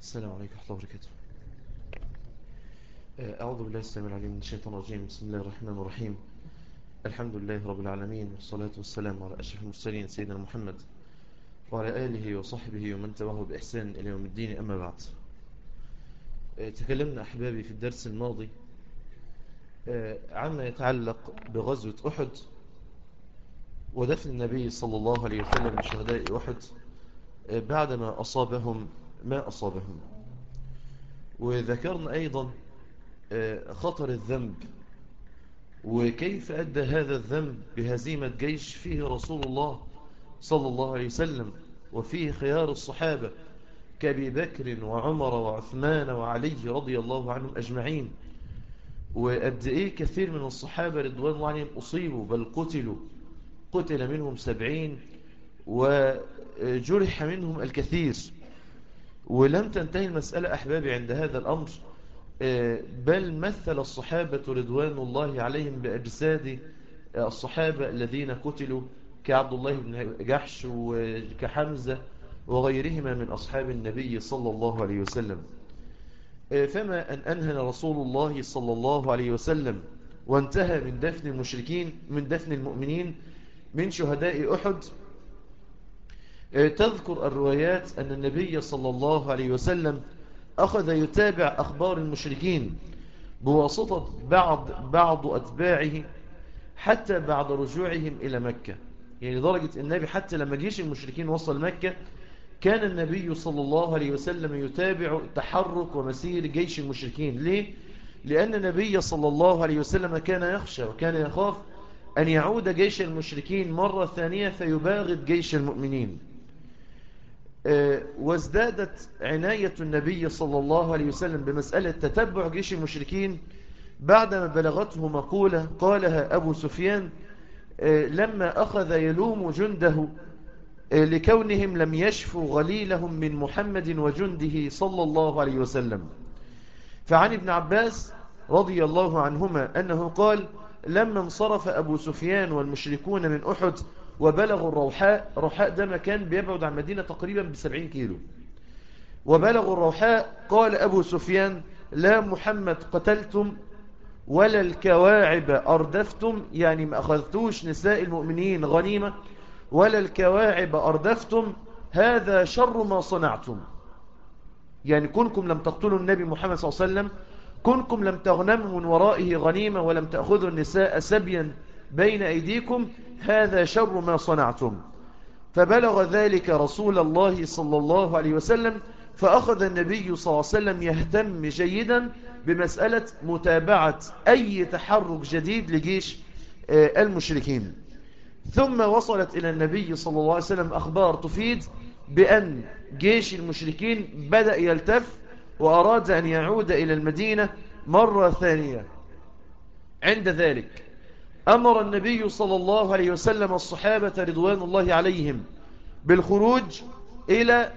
السلام عليكم ورحمة الله وبركاته أعوذ بالله السلام العليم من الشيطان الرجيم بسم الله الرحمن الرحيم الحمد لله رب العالمين والصلاة والسلام على أشرف المرسلين سيدنا محمد وعلى آله وصحبه ومن تبعه بإحسان إلى يوم الدين أما بعد تكلمنا أحبابي في الدرس الماضي عما يتعلق بغزوة أحد ودفن النبي صلى الله عليه وسلم من شهداء أحد بعدما أصابهم ما أصابهم وذكرنا أيضا خطر الذنب وكيف أدى هذا الذنب بهزيمة جيش فيه رسول الله صلى الله عليه وسلم وفيه خيار الصحابة كأبي بكر وعمر وعثمان وعلي رضي الله عنهم أجمعين وقد إيه كثير من الصحابة رضوان الله عليهم أصيبوا بل قتلوا قتل منهم سبعين وجرح منهم الكثير ولم تنتهي المسألة أحبابي عند هذا الأمر بل مثل الصحابة رضوان الله عليهم بأجساد الصحابة الذين قتلوا كعبد الله بن جحش وكحمزة وغيرهما من أصحاب النبي صلى الله عليه وسلم فما أن أنهن رسول الله صلى الله عليه وسلم وانتهى من دفن المشركين من دفن المؤمنين من شهداء أحد تذكر الروايات أن النبي صلى الله عليه وسلم أخذ يتابع أخبار المشركين بواسطة بعض, بعض أتباعه حتى بعد رجوعهم إلى مكة يعني لدرجة النبي حتى لما جيش المشركين وصل مكة كان النبي صلى الله عليه وسلم يتابع تحرك ومسير جيش المشركين ليه؟ لأن النبي صلى الله عليه وسلم كان يخشى وكان يخاف أن يعود جيش المشركين مرة ثانية فيباغت جيش المؤمنين وازدادت عناية النبي صلى الله عليه وسلم بمسألة تتبع جيش المشركين بعدما بلغته مقولة قالها أبو سفيان لما أخذ يلوم جنده لكونهم لم يشفوا غليلهم من محمد وجنده صلى الله عليه وسلم فعن ابن عباس رضي الله عنهما أنه قال لما انصرف أبو سفيان والمشركون من أحد وبلغوا الروحاء روحاء ده مكان بيبعد عن مدينة تقريبا بسبعين كيلو وبلغوا الروحاء قال أبو سفيان لا محمد قتلتم ولا الكواعب أردفتم يعني ما أخذتوش نساء المؤمنين غنيمة ولا الكواعب أردفتم هذا شر ما صنعتم يعني كنكم لم تقتلوا النبي محمد صلى الله عليه وسلم كنكم لم تغنموا من ورائه غنيمة ولم تأخذوا النساء سبيا بين أيديكم هذا شر ما صنعتم فبلغ ذلك رسول الله صلى الله عليه وسلم فأخذ النبي صلى الله عليه وسلم يهتم جيدا بمسألة متابعة أي تحرك جديد لجيش المشركين ثم وصلت إلى النبي صلى الله عليه وسلم أخبار تفيد بأن جيش المشركين بدأ يلتف وأراد أن يعود إلى المدينة مرة ثانية عند ذلك أمر النبي صلى الله عليه وسلم الصحابة رضوان الله عليهم بالخروج إلى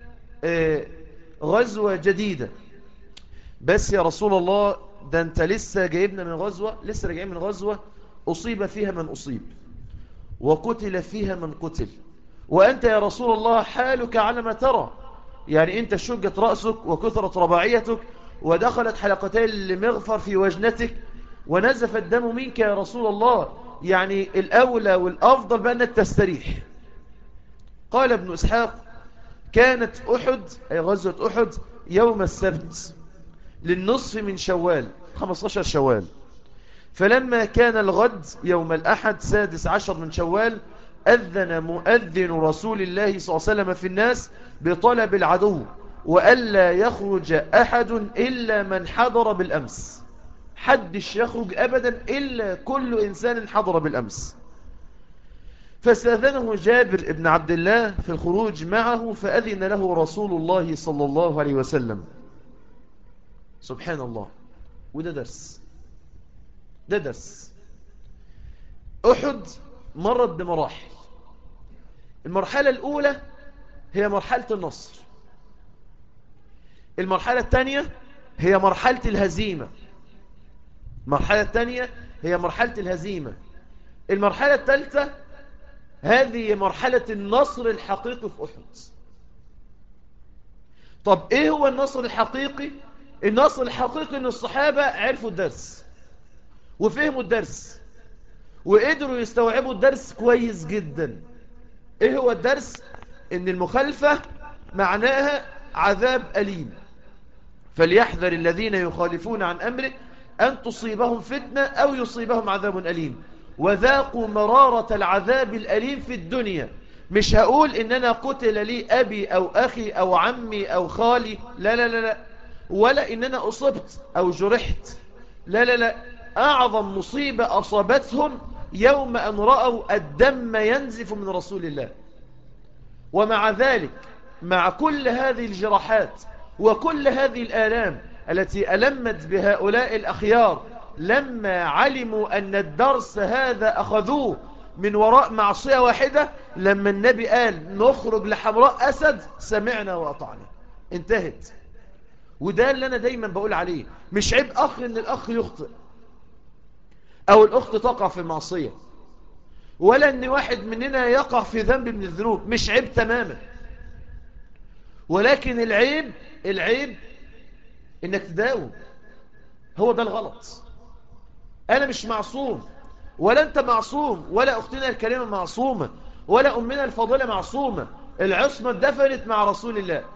غزوة جديدة بس يا رسول الله ده أنت لسه جايبنا من غزوة لسه راجعين من غزوة أصيب فيها من أصيب وقتل فيها من قتل وأنت يا رسول الله حالك على ما ترى يعني أنت شجت رأسك وكثرت رباعيتك ودخلت حلقتين لمغفر في وجنتك ونزف الدم منك يا رسول الله يعني الأولى والأفضل بأنك تستريح قال ابن إسحاق كانت أحد أي غزوة أحد يوم السبت للنصف من شوال 15 شوال فلما كان الغد يوم الأحد سادس عشر من شوال أذن مؤذن رسول الله صلى الله عليه وسلم في الناس بطلب العدو وألا يخرج أحد إلا من حضر بالأمس حدش يخرج أبدا إلا كل إنسان حضر بالأمس فاستأذنه جابر بن عبد الله في الخروج معه فأذن له رسول الله صلى الله عليه وسلم سبحان الله وده درس ده درس أحد مرت بمراحل المرحلة الأولى هي مرحلة النصر المرحلة الثانية هي مرحلة الهزيمة المرحلة الثانية هي مرحلة الهزيمة المرحلة الثالثة هذه مرحلة النصر الحقيقي في أحد طب ايه هو النصر الحقيقي النصر الحقيقي ان الصحابة عرفوا الدرس وفهموا الدرس وقدروا يستوعبوا الدرس كويس جدا ايه هو الدرس ان المخالفة معناها عذاب أليم فليحذر الذين يخالفون عن أمره أن تصيبهم فتنة أو يصيبهم عذاب أليم وذاقوا مرارة العذاب الأليم في الدنيا مش هقول إن أنا قتل لي أبي أو أخي أو عمي أو خالي لا لا لا لا ولا إن أنا أصبت أو جرحت لا لا لا أعظم مصيبة أصابتهم يوم أن رأوا الدم ينزف من رسول الله ومع ذلك مع كل هذه الجراحات وكل هذه الآلام التي ألمت بهؤلاء الأخيار لما علموا أن الدرس هذا أخذوه من وراء معصية واحدة لما النبي قال نخرج لحمراء أسد سمعنا وأطعنا انتهت وده اللي أنا دايما بقول عليه مش عيب أخ أن الأخ يخطئ أو الأخت تقع في معصية ولا أن واحد مننا يقع في ذنب من الذنوب مش عيب تماما ولكن العيب العيب انك تداوم هو ده الغلط انا مش معصوم ولا انت معصوم ولا اختنا الكريمة معصومة ولا امنا الفاضلة معصومة العصمة اتدفنت مع رسول الله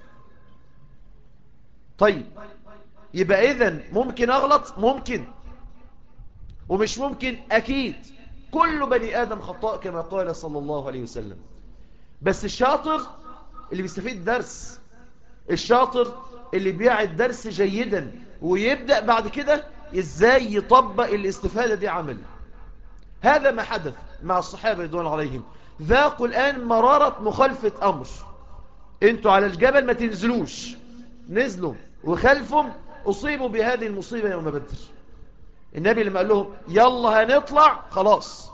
طيب يبقى اذا ممكن اغلط ممكن ومش ممكن اكيد كل بني ادم خطاء كما قال صلى الله عليه وسلم بس الشاطر اللي بيستفيد الدرس الشاطر اللي بيعي الدرس جيدا ويبدأ بعد كده ازاي يطبق الاستفادة دي عمل هذا ما حدث مع الصحابة رضوان عليهم ذاقوا الآن مرارة مخالفة أمر انتوا على الجبل ما تنزلوش نزلوا وخلفهم أصيبوا بهذه المصيبة يوم بدر النبي لما قال لهم يلا هنطلع خلاص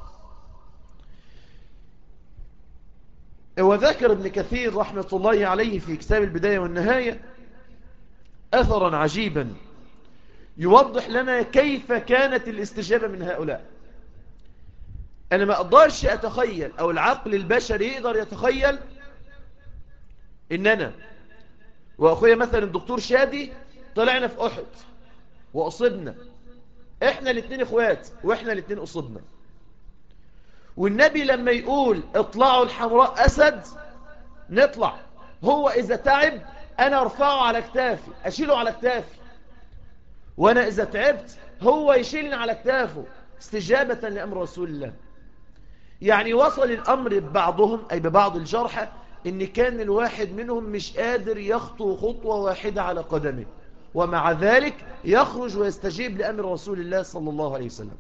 وذكر ابن كثير رحمة الله عليه في كتاب البداية والنهاية أثرا عجيبا يوضح لنا كيف كانت الاستجابة من هؤلاء أنا ما أقدرش أتخيل أو العقل البشري يقدر يتخيل إن أنا وأخويا مثلا الدكتور شادي طلعنا في أحد وأصبنا إحنا الاثنين إخوات وإحنا الاثنين أصبنا والنبي لما يقول اطلعوا الحمراء أسد نطلع هو إذا تعب أنا أرفعه على كتافي أشيله على كتافي وأنا إذا تعبت هو يشيلني على كتافه استجابة لأمر رسول الله يعني وصل الأمر ببعضهم أي ببعض الجرحى إن كان الواحد منهم مش قادر يخطو خطوة واحدة على قدمه ومع ذلك يخرج ويستجيب لأمر رسول الله صلى الله عليه وسلم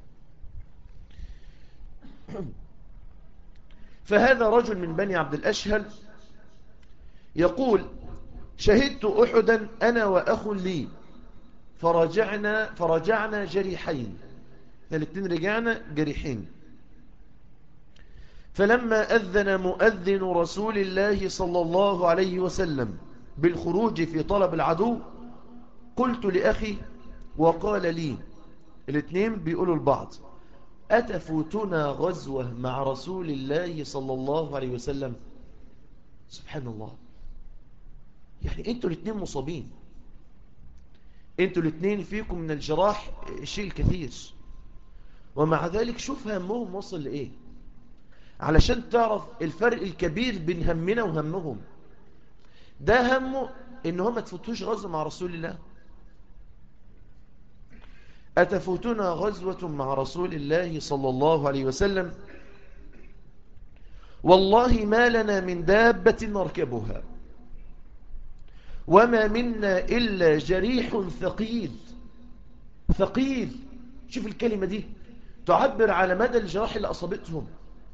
فهذا رجل من بني عبد الأشهل يقول شهدت أحدا أنا وأخ لي فرجعنا, فرجعنا جريحين الاثنين رجعنا جريحين فلما أذن مؤذن رسول الله صلى الله عليه وسلم بالخروج في طلب العدو قلت لأخي وقال لي الاثنين بيقولوا البعض أتفوتنا غزوة مع رسول الله صلى الله عليه وسلم سبحان الله يعني انتوا الاثنين مصابين انتوا الاثنين فيكم من الجراح شيء الكثير ومع ذلك شوف همهم وصل لإيه علشان تعرف الفرق الكبير بين همنا وهمهم ده همه ان هم تفوتوش غزوة مع رسول الله أتفوتنا غزوة مع رسول الله صلى الله عليه وسلم والله ما لنا من دابة نركبها وما منا إلا جريح ثقيل ثقيل شوف الكلمة دي تعبر على مدى الجراح اللي أصابتهم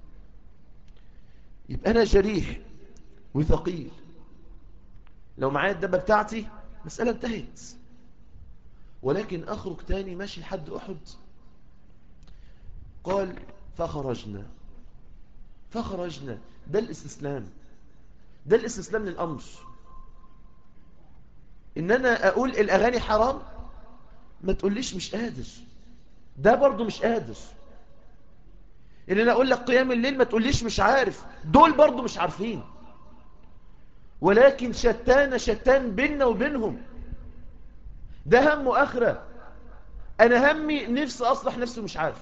يبقى أنا جريح وثقيل لو معايا الدبة بتاعتي مسألة انتهت ولكن أخرج تاني ماشي لحد أحد قال فخرجنا فخرجنا ده الاستسلام ده الاستسلام للأمر إن أنا أقول الأغاني حرام ما تقوليش مش قادر ده برضو مش قادر إن أنا أقول لك قيام الليل ما تقوليش مش عارف دول برضو مش عارفين ولكن شتان شتان بيننا وبينهم ده هم آخرة أنا همي نفسي أصلح نفسي مش عارف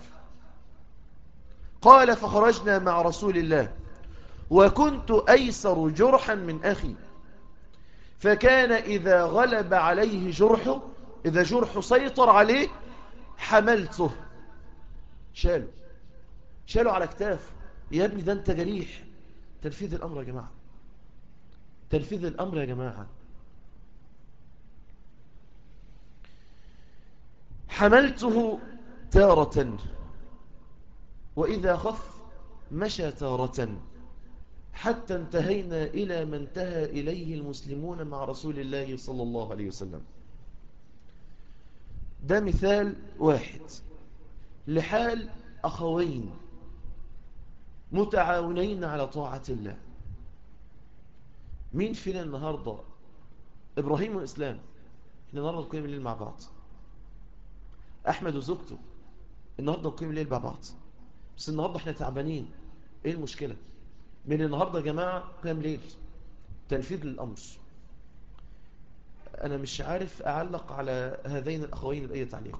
قال فخرجنا مع رسول الله وكنت أيسر جرحا من أخي فكان إذا غلب عليه جرحه إذا جرحه سيطر عليه حملته شاله شاله على كتافه يا ابني ده انت جريح تنفيذ الأمر يا جماعة تنفيذ الأمر يا جماعة حملته تارة وإذا خف مشى تارة حتى انتهينا إلى ما انتهى إليه المسلمون مع رسول الله صلى الله عليه وسلم ده مثال واحد لحال أخوين متعاونين على طاعة الله مين فينا النهاردة إبراهيم والإسلام احنا النهاردة نقيم الليل مع بعض أحمد وزوجته النهاردة نقيم الليل مع بعض بس النهاردة احنا تعبانين ايه المشكلة من النهاردة يا جماعة قيام ليل تنفيذ للأمر أنا مش عارف أعلق على هذين الأخوين بأي تعليق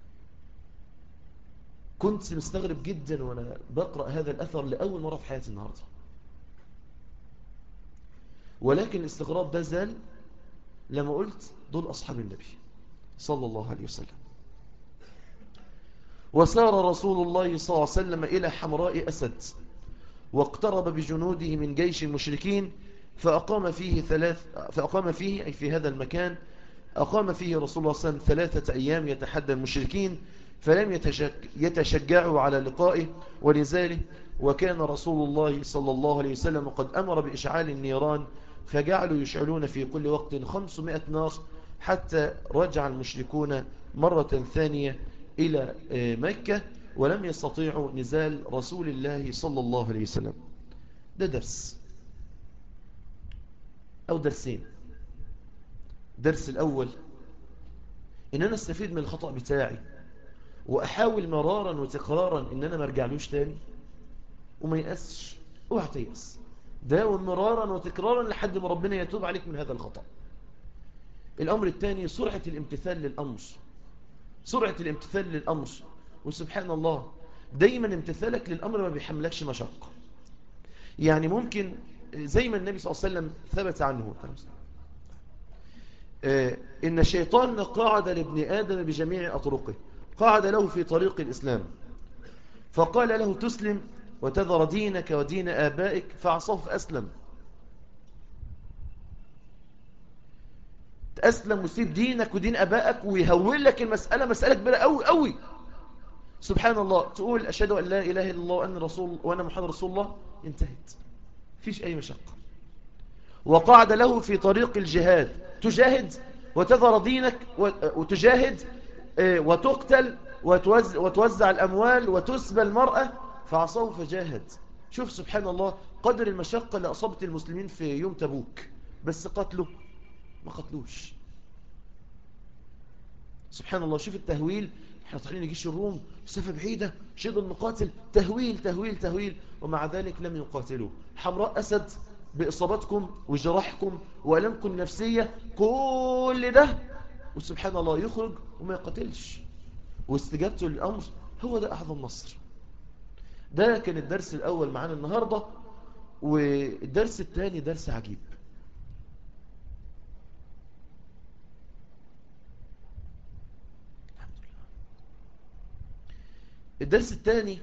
كنت مستغرب جدا وأنا بقرأ هذا الأثر لأول مرة في حياتي النهاردة ولكن الاستغراب ده زال لما قلت دول أصحاب النبي صلى الله عليه وسلم وسار رسول الله صلى الله عليه وسلم إلى حمراء أسد واقترب بجنوده من جيش المشركين فأقام فيه ثلاث فأقام فيه أي في هذا المكان أقام فيه رسول الله صلى الله عليه وسلم ثلاثة أيام يتحدى المشركين فلم يتشجعوا على لقائه ولذلك وكان رسول الله صلى الله عليه وسلم قد أمر بإشعال النيران فجعلوا يشعلون في كل وقت خمسمائة نار حتى رجع المشركون مرة ثانية إلى مكة ولم يستطيعوا نزال رسول الله صلى الله عليه وسلم ده درس أو درسين درس الأول إن أنا استفيد من الخطأ بتاعي وأحاول مرارا وتكرارا إن أنا ما ارجعلوش تاني وما يأسش اوعى تيأس داوم مرارا وتكرارا لحد ما ربنا يتوب عليك من هذا الخطأ الأمر الثاني سرعة الامتثال للأمر سرعة الامتثال للأمر وسبحان الله دايما امتثالك للأمر ما بيحملكش مشقة يعني ممكن زي ما النبي صلى الله عليه وسلم ثبت عنه إن الشيطان قاعد لابن آدم بجميع أطرقه قاعد له في طريق الإسلام فقال له تسلم وتذر دينك ودين آبائك فعصاه فأسلم تأسلم وسيب دينك ودين أبائك ويهول لك المسألة مسألة كبيرة أوي أوي سبحان الله تقول أشهد أن لا إله إلا الله وأن, رسول وأن محمد رسول الله انتهت فيش أي مشقة وقعد له في طريق الجهاد تجاهد وتذر دينك وتجاهد وتقتل وتوزع الأموال وتسبى المرأة فعصاه فجاهد شوف سبحان الله قدر المشقة اللي أصابت المسلمين في يوم تبوك بس قتله ما قتلوش سبحان الله شوف التهويل احنا طالعين جيش الروم مسافة بعيدة شيء المقاتل تهويل تهويل تهويل ومع ذلك لم يقاتلوا حمراء أسد بإصابتكم وجراحكم وألمكم النفسية كل ده وسبحان الله يخرج وما يقاتلش واستجابته للأمر هو ده أعظم نصر ده كان الدرس الأول معانا النهاردة والدرس الثاني درس عجيب الدرس الثاني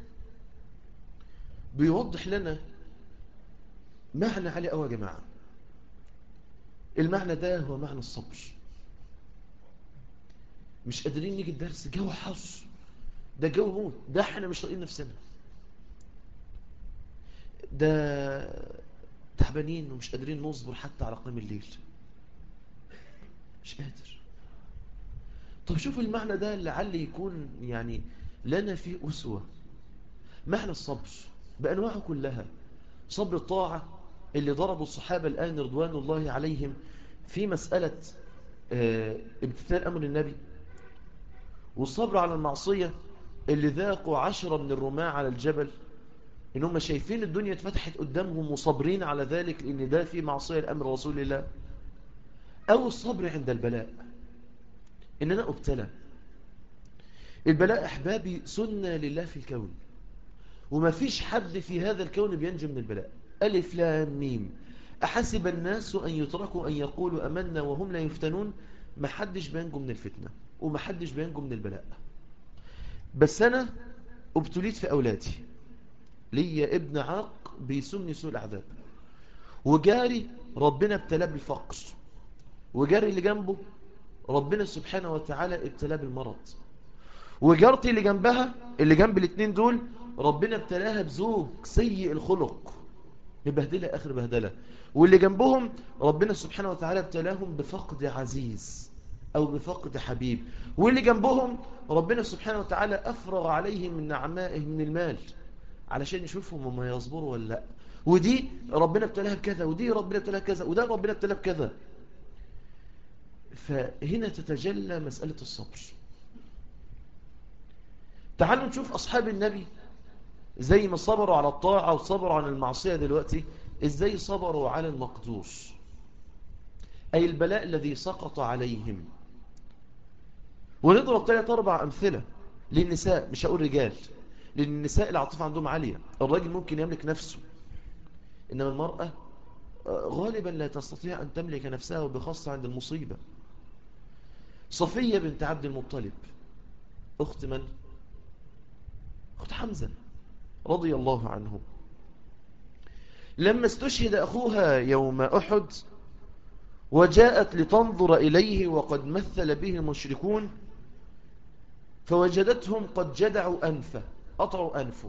بيوضح لنا معنى عالي قوي يا جماعة المعنى ده هو معنى الصبر مش قادرين نيجي الدرس جو حظ ده جو موت ده احنا مش طايقين نفسنا ده تعبانين ومش قادرين نصبر حتى على قيام الليل مش قادر طب شوفوا المعنى ده لعل يكون يعني لنا فيه أسوة معنى الصبر بأنواعه كلها صبر الطاعة اللي ضربوا الصحابة الآن رضوان الله عليهم في مسألة اه امتثال أمر النبي والصبر على المعصية اللي ذاقوا عشرة من الرماة على الجبل ان هم شايفين الدنيا اتفتحت قدامهم وصابرين على ذلك لان ده في معصية الامر رسول الله او الصبر عند البلاء ان انا ابتلى البلاء احبابي سنة لله في الكون وما فيش حد في هذا الكون بينجو من البلاء ألف لام ميم أحسب الناس أن يتركوا أن يقولوا أمنا وهم لا يفتنون ما حدش بينجو من الفتنة وما حدش بينجو من البلاء بس أنا ابتليت في أولادي لي ابن عاق بيسمني سوء العذاب وجاري ربنا ابتلاه بالفقر وجاري اللي جنبه ربنا سبحانه وتعالى ابتلاه بالمرض وجارتي اللي جنبها اللي جنب الاثنين دول ربنا ابتلاها بزوج سيء الخلق مبهدلة آخر بهدلة واللي جنبهم ربنا سبحانه وتعالى ابتلاهم بفقد عزيز أو بفقد حبيب واللي جنبهم ربنا سبحانه وتعالى أفرغ عليهم من نعمائه من المال علشان يشوفهم وما يصبروا ولا لا ودي ربنا ابتلاها بكذا ودي ربنا ابتلاها بكذا وده ربنا ابتلاها بكذا فهنا تتجلى مسألة الصبر تعالوا نشوف أصحاب النبي زي ما صبروا على الطاعة وصبروا عن المعصية دلوقتي ازاي صبروا على المقدور أي البلاء الذي سقط عليهم ونضرب ثلاث أربع أمثلة للنساء مش هقول رجال لأن النساء العاطفة عندهم عالية الراجل ممكن يملك نفسه إنما المرأة غالبا لا تستطيع أن تملك نفسها وبخاصة عند المصيبة صفية بنت عبد المطلب أخت من؟ أخت حمزة رضي الله عنه لما استشهد أخوها يوم أحد وجاءت لتنظر إليه وقد مثل به المشركون فوجدتهم قد جدعوا أنفه قطعوا أنفه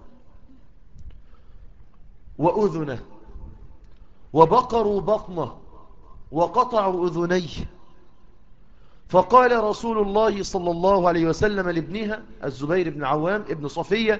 وأذنه وبقروا بطنه وقطعوا أذنيه فقال رسول الله صلى الله عليه وسلم لابنها الزبير بن عوام ابن صفية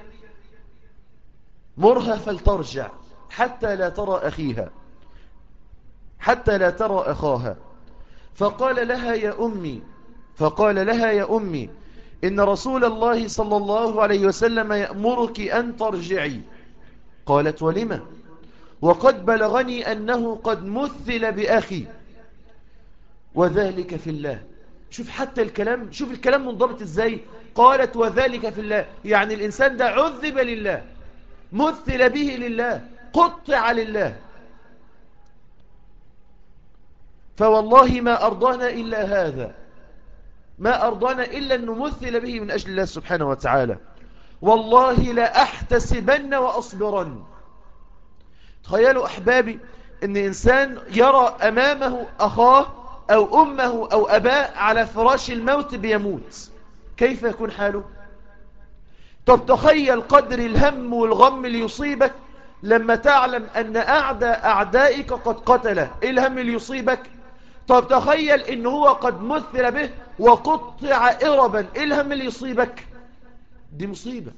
مرها فلترجع حتى لا ترى أخيها حتى لا ترى أخاها فقال لها يا أمي فقال لها يا أمي إن رسول الله صلى الله عليه وسلم يأمرك أن ترجعي قالت ولما وقد بلغني أنه قد مثل بأخي وذلك في الله شوف حتى الكلام شوف الكلام منضبط ازاي قالت وذلك في الله يعني الإنسان ده عذب لله مثل به لله قطع لله فوالله ما أرضانا إلا هذا ما أرضانا إلا أن نمثل به من أجل الله سبحانه وتعالى والله لا أحتسبن وأصبرن تخيلوا أحبابي أن إنسان يرى أمامه أخاه أو أمه أو أباء على فراش الموت بيموت كيف يكون حاله طب تخيل قدر الهم والغم اللي يصيبك لما تعلم أن أعدى أعدائك قد قتله إيه الهم اللي يصيبك طب تخيل إن هو قد مثل به وقطع إربا إيه الهم اللي يصيبك دي مصيبة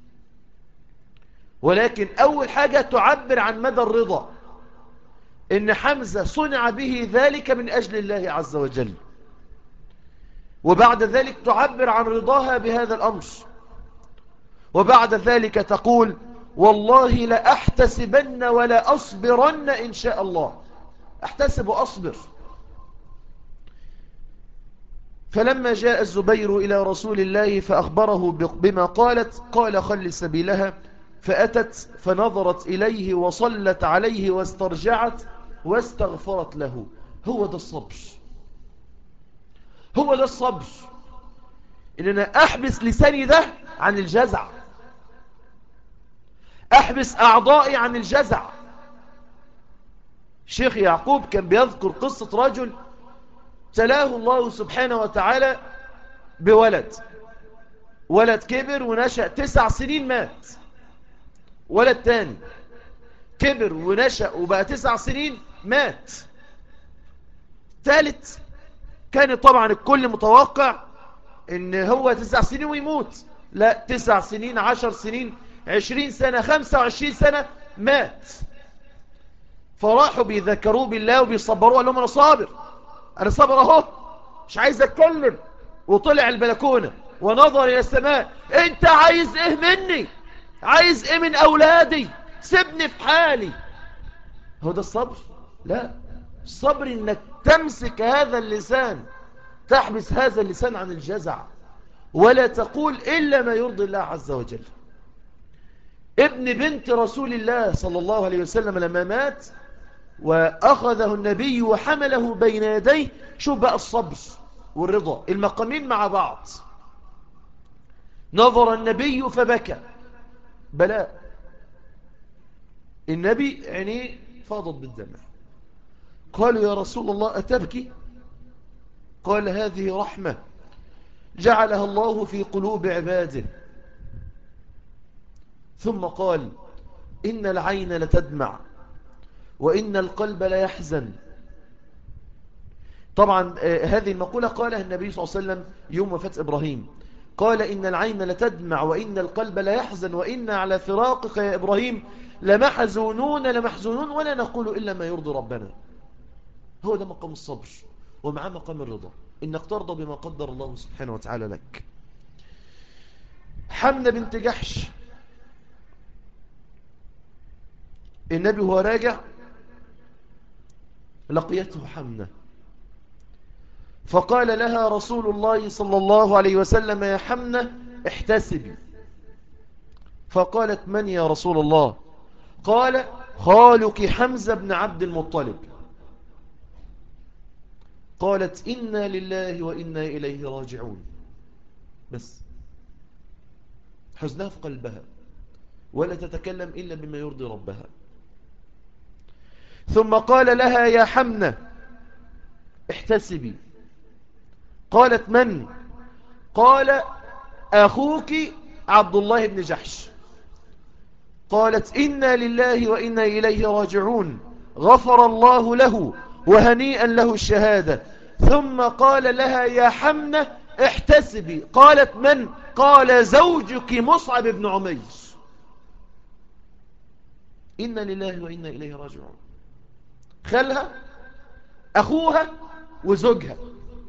ولكن أول حاجة تعبر عن مدى الرضا إن حمزة صنع به ذلك من أجل الله عز وجل وبعد ذلك تعبر عن رضاها بهذا الأمر وبعد ذلك تقول والله لأحتسبن ولا أصبرن إن شاء الله أحتسب وأصبر فلما جاء الزبير إلى رسول الله فأخبره بما قالت قال خل سبيلها فأتت فنظرت إليه وصلت عليه واسترجعت واستغفرت له هو ده الصبر هو ده الصبر إن أنا أحبس لساني ده عن الجزع أحبس أعضائي عن الجزع الشيخ يعقوب كان بيذكر قصة رجل تلاه الله سبحانه وتعالى بولد ولد كبر ونشأ تسع سنين مات ولد تاني كبر ونشأ وبقى تسع سنين مات ثالث كان طبعا الكل متوقع ان هو تسع سنين ويموت لا تسع سنين عشر سنين عشرين سنة خمسة وعشرين سنة مات فراحوا بيذكروه بالله وبيصبروه قال لهم انا صابر انا صابر اهو مش عايز اتكلم وطلع البلكونة ونظر الى السماء انت عايز ايه مني عايز ايه من اولادي سيبني في حالي هو ده الصبر لا الصبر انك تمسك هذا اللسان تحبس هذا اللسان عن الجزع ولا تقول إلا ما يرضي الله عز وجل ابن بنت رسول الله صلى الله عليه وسلم لما مات وأخذه النبي وحمله بين يديه شوف بقى الصبر والرضا المقامين مع بعض نظر النبي فبكى بلاء النبي عينيه فاضت بالدمع قالوا يا رسول الله أتبكي قال هذه رحمة جعلها الله في قلوب عباده ثم قال إن العين لتدمع وإن القلب ليحزن طبعا هذه المقولة قالها النبي صلى الله عليه وسلم يوم وفاة إبراهيم قال إن العين لتدمع وإن القلب ليحزن وإن على فراقك يا إبراهيم لمحزونون لمحزونون ولا نقول إلا ما يرضي ربنا هو ده مقام الصبر ومعاه مقام الرضا إنك ترضى بما قدر الله سبحانه وتعالى لك حمنة بنت جحش النبي هو راجع لقيته حمنة فقال لها رسول الله صلى الله عليه وسلم يا حمنة احتسبي فقالت من يا رسول الله قال خالك حمزة بن عبد المطلب قالت إنا لله وإنا إليه راجعون بس حزنها في قلبها ولا تتكلم إلا بما يرضي ربها ثم قال لها يا حمنة احتسبي قالت من قال أخوك عبد الله بن جحش قالت إنا لله وإنا إليه راجعون غفر الله له وهنيئا له الشهادة ثم قال لها يا حمنة احتسبي قالت من قال زوجك مصعب بن عمير إنا لله وإنا إليه راجعون خالها أخوها وزوجها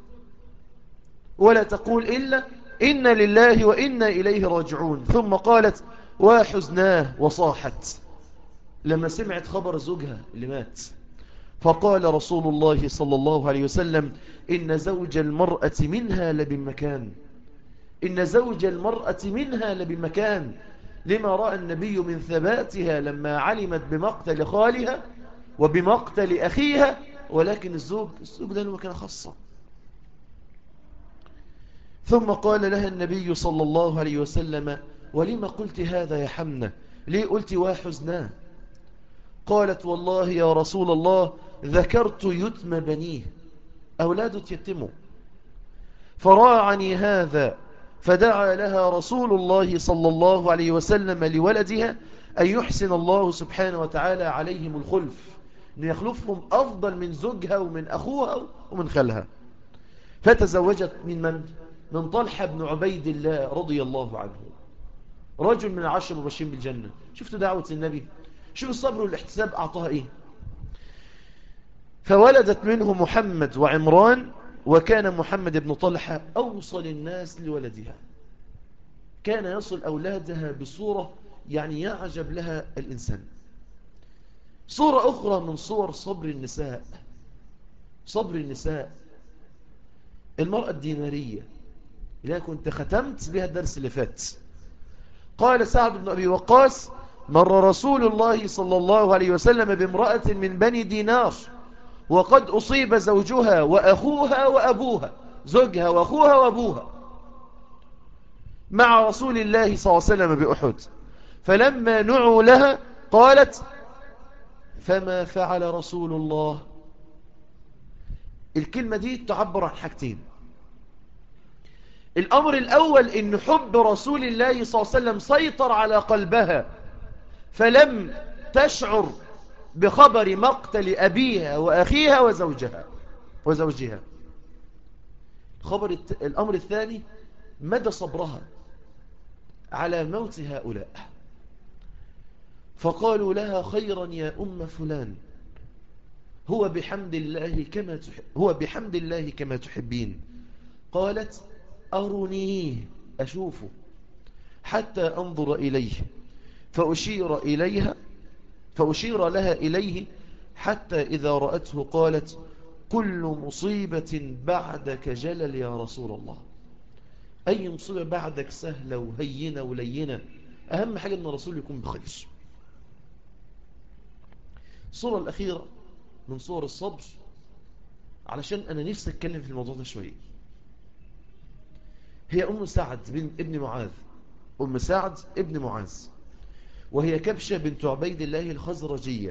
ولا تقول إلا إنا لله وإنا إليه راجعون ثم قالت وحزناه وصاحت لما سمعت خبر زوجها اللي مات فقال رسول الله صلى الله عليه وسلم إن زوج المرأة منها لبمكان إن زوج المرأة منها لبمكان لما رأى النبي من ثباتها لما علمت بمقتل خالها وبمقتل أخيها ولكن الزوج الزوج ده له كان خاصة ثم قال لها النبي صلى الله عليه وسلم ولما قلت هذا يا حمنة ليه قلت واحزناه قالت والله يا رسول الله ذكرت يتم بنيه أولاده يتموا فراعني هذا فدعا لها رسول الله صلى الله عليه وسلم لولدها أن يحسن الله سبحانه وتعالى عليهم الخلف أن يخلفهم أفضل من زوجها ومن أخوها ومن خالها فتزوجت من من؟ من طلحة بن عبيد الله رضي الله عنه رجل من العشر المبشرين بالجنة شفتوا دعوة النبي شوف الصبر والاحتساب أعطاها إيه فولدت منه محمد وعمران وكان محمد بن طلحة أوصل الناس لولدها كان يصل أولادها بصورة يعني يعجب لها الإنسان صورة أخرى من صور صبر النساء صبر النساء المرأة الدينارية اللي كنت ختمت بها الدرس اللي فات قال سعد بن أبي وقاص مر رسول الله صلى الله عليه وسلم بامرأة من بني دينار وقد أصيب زوجها وأخوها وأبوها زوجها وأخوها وأبوها مع رسول الله صلى الله عليه وسلم بأحد فلما نعوا لها قالت فما فعل رسول الله الكلمة دي تعبر عن حاجتين الأمر الأول إن حب رسول الله صلى الله عليه وسلم سيطر على قلبها فلم تشعر بخبر مقتل أبيها وأخيها وزوجها وزوجها خبر الت... الأمر الثاني مدى صبرها على موت هؤلاء فقالوا لها خيرا يا أم فلان هو بحمد الله كما تحب هو بحمد الله كما تحبين قالت أرنيه أشوفه حتى أنظر إليه فأشير إليها فأشير لها إليه حتى إذا رأته قالت كل مصيبة بعدك جلل يا رسول الله أي مصيبة بعدك سهلة وهينة ولينة أهم حاجة أن الرسول يكون بخير الصورة الأخيرة من صور الصبر علشان أنا نفسي أتكلم في الموضوع ده شوية هي أم سعد بن ابن معاذ أم سعد ابن معاذ وهي كبشة بنت عبيد الله الخزرجية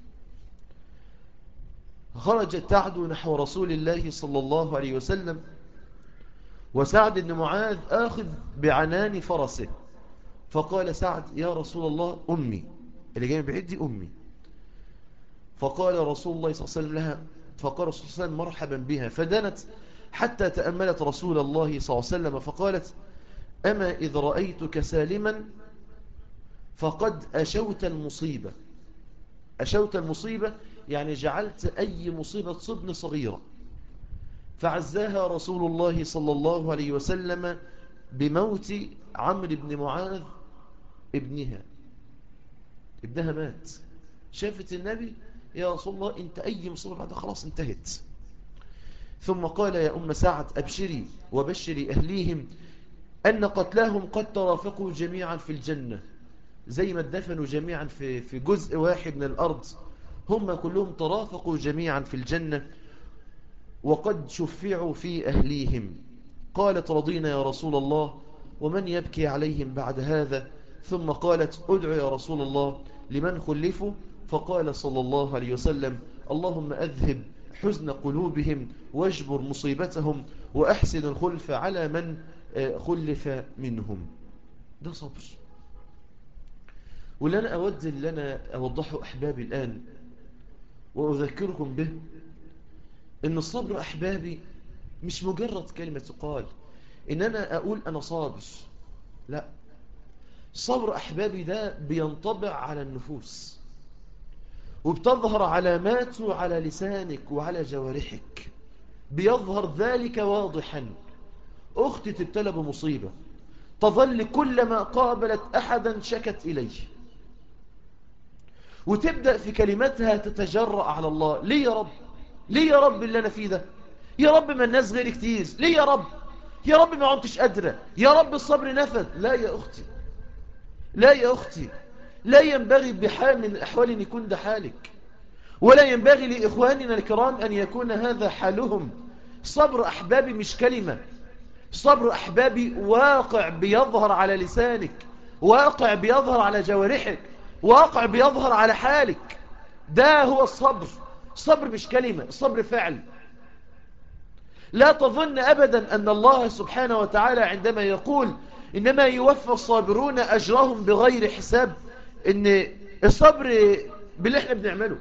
خرجت تعدو نحو رسول الله صلى الله عليه وسلم وسعد بن معاذ آخذ بعنان فرسه فقال سعد يا رسول الله أمي اللي جاي بعيد دي أمي فقال رسول الله صلى الله عليه وسلم لها فقال رسول الله صلى الله عليه وسلم مرحبا بها فدنت حتى تأملت رسول الله صلى الله عليه وسلم فقالت أما إذ رأيتك سالما فقد أشوت المصيبة أشوت المصيبة يعني جعلت أي مصيبة تصبني صغيرة فعزاها رسول الله صلى الله عليه وسلم بموت عمرو بن معاذ ابنها ابنها مات شافت النبي يا رسول الله انت أي مصيبة بعد خلاص انتهت ثم قال يا أم سعد أبشري وبشري أهليهم أن قتلاهم قد ترافقوا جميعا في الجنة زي ما اتدفنوا جميعا في, في جزء واحد من الأرض هم كلهم ترافقوا جميعا في الجنة وقد شفعوا في أهليهم قالت رضينا يا رسول الله ومن يبكي عليهم بعد هذا ثم قالت ادعو يا رسول الله لمن خلفوا فقال صلى الله عليه وسلم اللهم أذهب حزن قلوبهم واجبر مصيبتهم وأحسن الخلف على من خلف منهم ده صبر واللي أنا أود اللي أنا أوضحه أحبابي الآن وأذكركم به إن الصبر أحبابي مش مجرد كلمة تقال إن أنا أقول أنا صابر لا صبر أحبابي ده بينطبع على النفوس وبتظهر علاماته على لسانك وعلى جوارحك بيظهر ذلك واضحا أختي تبتلى بمصيبة تظل كلما قابلت أحدا شكت إليه وتبدأ في كلمتها تتجرأ على الله ليه يا رب ليه يا رب اللي أنا فيه ده يا رب ما الناس غير كتير ليه يا رب يا رب ما عمتش قادرة يا رب الصبر نفذ لا يا أختي لا يا أختي لا ينبغي بحال من الأحوال أن يكون ده حالك ولا ينبغي لإخواننا الكرام أن يكون هذا حالهم صبر أحبابي مش كلمة صبر أحبابي واقع بيظهر على لسانك واقع بيظهر على جوارحك واقع بيظهر على حالك ده هو الصبر الصبر مش كلمة الصبر فعل لا تظن أبدا أن الله سبحانه وتعالى عندما يقول إنما يوفى الصابرون أجرهم بغير حساب إن الصبر باللي احنا بنعمله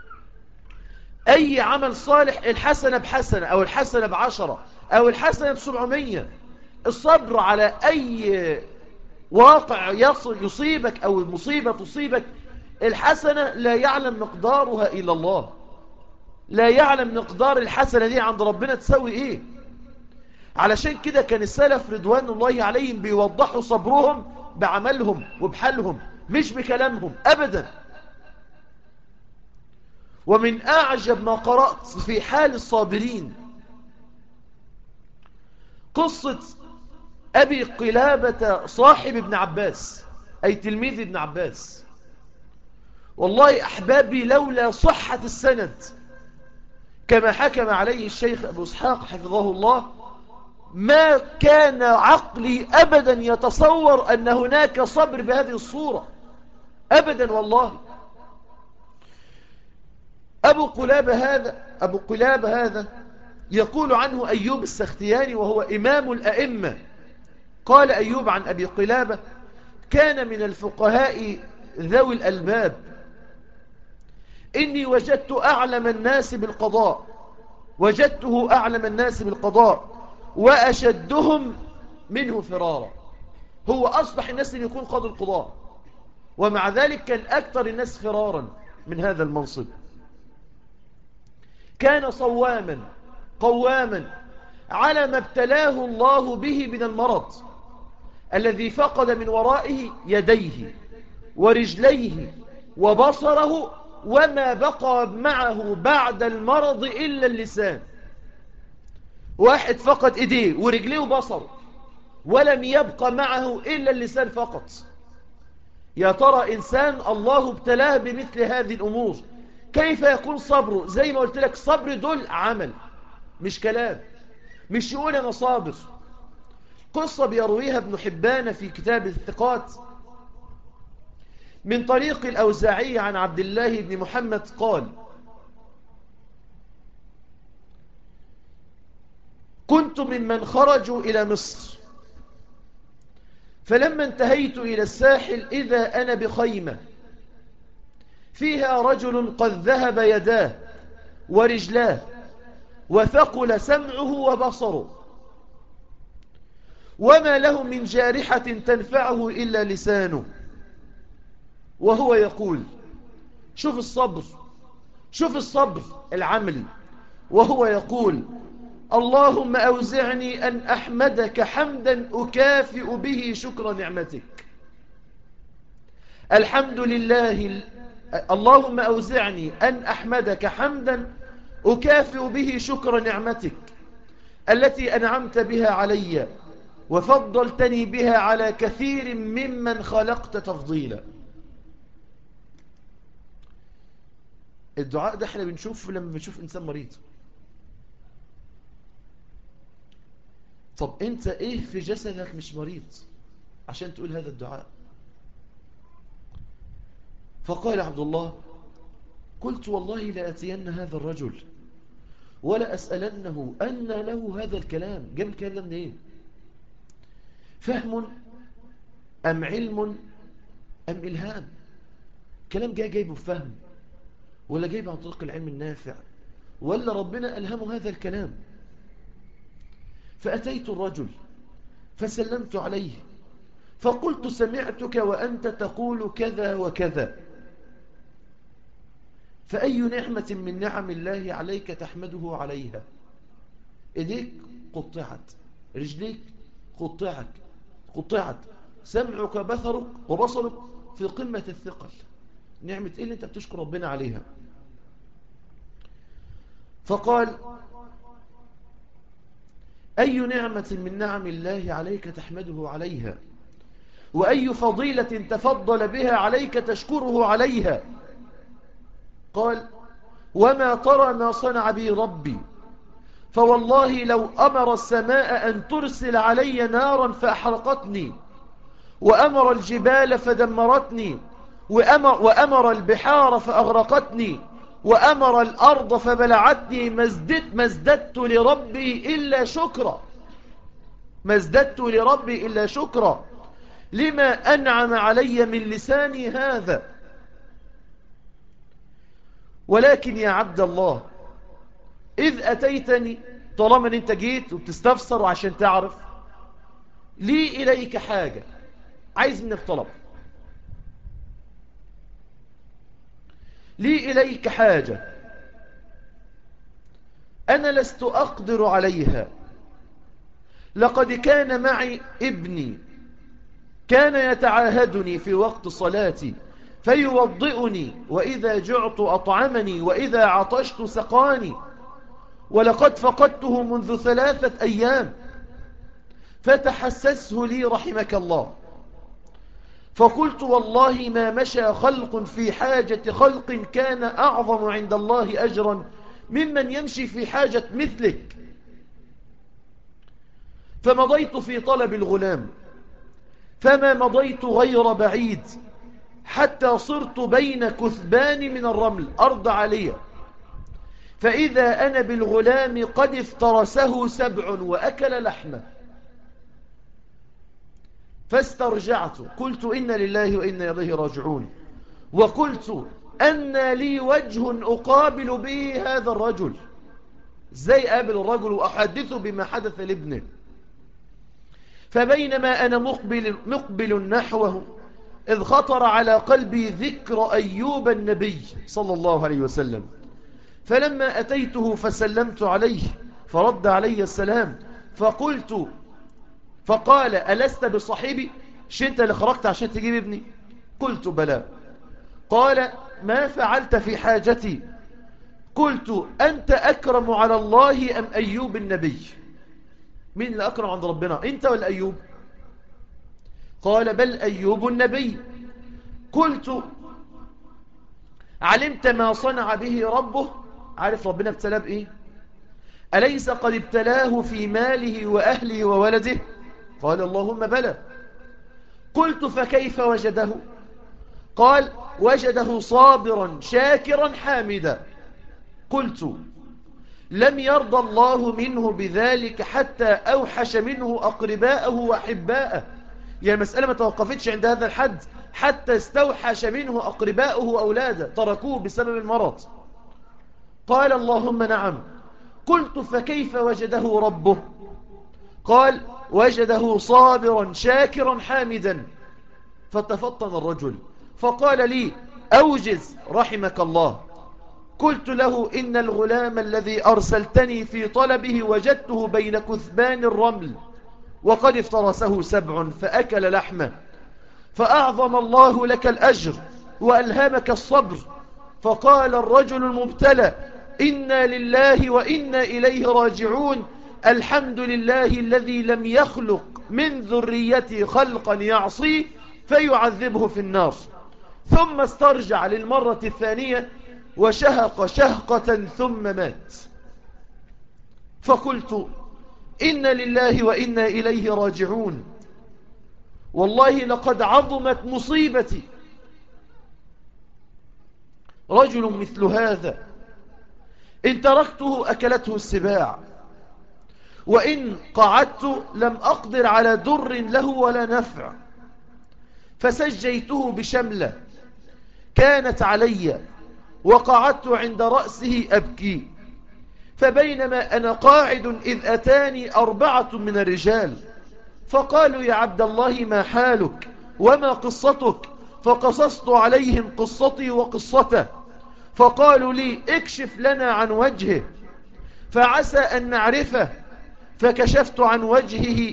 أي عمل صالح الحسنة بحسنة أو الحسنة بعشرة أو الحسنة بسبعمية الصبر على أي واقع يصل يصيبك أو المصيبة تصيبك الحسنة لا يعلم مقدارها إلا الله لا يعلم مقدار الحسنة دي عند ربنا تسوي إيه علشان كده كان السلف رضوان الله عليهم بيوضحوا صبرهم بعملهم وبحالهم مش بكلامهم أبدا ومن أعجب ما قرأت في حال الصابرين قصة أبي قلابة صاحب ابن عباس أي تلميذ ابن عباس والله أحبابي لولا صحة السند كما حكم عليه الشيخ أبو اسحاق حفظه الله ما كان عقلي أبدا يتصور أن هناك صبر بهذه الصورة أبدا والله أبو قلاب هذا أبو قلاب هذا يقول عنه أيوب السختياني وهو إمام الأئمة قال أيوب عن أبي قلابة كان من الفقهاء ذوي الألباب إني وجدت أعلم الناس بالقضاء وجدته أعلم الناس بالقضاء وأشدهم منه فرارا هو أصبح الناس اللي يكون قاضي القضاء ومع ذلك كان أكثر الناس فرارا من هذا المنصب كان صواما قواما على ما ابتلاه الله به من المرض الذي فقد من ورائه يديه ورجليه وبصره وما بقى معه بعد المرض إلا اللسان واحد فقد إيديه ورجليه وبصره ولم يبقى معه إلا اللسان فقط يا ترى إنسان الله ابتلاه بمثل هذه الأمور كيف يكون صبره زي ما قلت لك صبر دول عمل مش كلام مش يقول أنا صابر قصة بيرويها ابن حبان في كتاب الثقات من طريق الأوزاعي عن عبد الله بن محمد قال كنت ممن خرجوا إلى مصر فلما انتهيت إلى الساحل إذا أنا بخيمة فيها رجل قد ذهب يداه ورجلاه وثقل سمعه وبصره وما له من جارحة تنفعه إلا لسانه وهو يقول شوف الصبر شوف الصبر العملي وهو يقول اللهم أوزعني أن أحمدك حمدا أكافئ به شكر نعمتك الحمد لله اللهم أوزعني أن أحمدك حمدا أكافئ به شكر نعمتك التي أنعمت بها علي وفضلتني بها على كثير ممن خلقت تفضيلا الدعاء ده احنا بنشوف لما بنشوف إنسان مريض طب انت ايه في جسدك مش مريض عشان تقول هذا الدعاء فقال عبد الله قلت والله لأتين هذا الرجل ولا أسألنه أن له هذا الكلام جاب الكلام ده منين فهم أم علم أم إلهام كلام جاي جايبه فهم ولا جايبه عن طريق العلم النافع ولا ربنا ألهمه هذا الكلام فأتيت الرجل فسلمت عليه فقلت سمعتك وأنت تقول كذا وكذا فأي نعمة من نعم الله عليك تحمده عليها إيديك قطعت رجليك قطعت قطعت سمعك بثرك وبصرك في قمة الثقل نعمة إيه اللي أنت بتشكر ربنا عليها فقال أي نعمة من نعم الله عليك تحمده عليها وأي فضيلة تفضل بها عليك تشكره عليها قال وما ترى ما صنع بي ربي فوالله لو أمر السماء أن ترسل علي نارا فأحرقتني وأمر الجبال فدمرتني وأمر, وأمر البحار فأغرقتني وأمر الأرض فبلعتني ما ازددت, ما ازددت لربي إلا شكرا ما ازددت لربي إلا شكرا لما أنعم علي من لساني هذا ولكن يا عبد الله إذ أتيتني طالما أن أنت جيت وبتستفسر عشان تعرف لي إليك حاجة عايز منك طلب لي إليك حاجة أنا لست أقدر عليها لقد كان معي ابني كان يتعاهدني في وقت صلاتي فيوضئني وإذا جعت أطعمني وإذا عطشت سقاني ولقد فقدته منذ ثلاثة أيام فتحسسه لي رحمك الله فقلت والله ما مشى خلق في حاجة خلق كان أعظم عند الله أجرا ممن يمشي في حاجة مثلك فمضيت في طلب الغلام فما مضيت غير بعيد حتى صرت بين كثبان من الرمل أرض عليا فإذا أنا بالغلام قد افترسه سبع وأكل لحمه فاسترجعت قلت إن لله وإنا إليه راجعون وقلت أن لي وجه أقابل به هذا الرجل ازاي قابل الرجل وأحدثه بما حدث لابنه فبينما أنا مقبل, مقبل نحوه إذ خطر على قلبي ذكر أيوب النبي صلى الله عليه وسلم فلما أتيته فسلمت عليه فرد علي السلام فقلت فقال ألست بصاحبي مش انت اللي خرجت عشان تجيب ابني قلت بلى قال ما فعلت في حاجتي قلت أنت أكرم على الله أم أيوب النبي مين اللي أكرم عند ربنا أنت ولا أيوب قال بل أيوب النبي قلت علمت ما صنع به ربه عارف ربنا ابتلاه بإيه أليس قد ابتلاه في ماله وأهله وولده قال اللهم بلى قلت فكيف وجده قال وجده صابرا شاكرا حامدا قلت لم يرضى الله منه بذلك حتى أوحش منه أقرباءه وأحباءه يعني المسألة ما توقفتش عند هذا الحد حتى استوحش منه أقرباؤه وأولاده تركوه بسبب المرض قال اللهم نعم قلت فكيف وجده ربه قال وجده صابرا شاكرا حامدا فتفطن الرجل فقال لي أوجز رحمك الله قلت له إن الغلام الذي أرسلتني في طلبه وجدته بين كثبان الرمل وقد افترسه سبع فأكل لحمه فأعظم الله لك الأجر وألهمك الصبر فقال الرجل المبتلى إنا لله وإنا إليه راجعون الحمد لله الذي لم يخلق من ذريتي خلقا يعصيه فيعذبه في النار ثم استرجع للمرة الثانية وشهق شهقة ثم مات فقلت إن لله وإنا إليه راجعون والله لقد عظمت مصيبتي رجل مثل هذا إن تركته أكلته السباع وإن قعدت لم أقدر على در له ولا نفع فسجيته بشملة كانت علي وقعدت عند رأسه أبكي فبينما أنا قاعد إذ أتاني أربعة من الرجال فقالوا يا عبد الله ما حالك وما قصتك فقصصت عليهم قصتي وقصته فقالوا لي اكشف لنا عن وجهه فعسى أن نعرفه فكشفت عن وجهه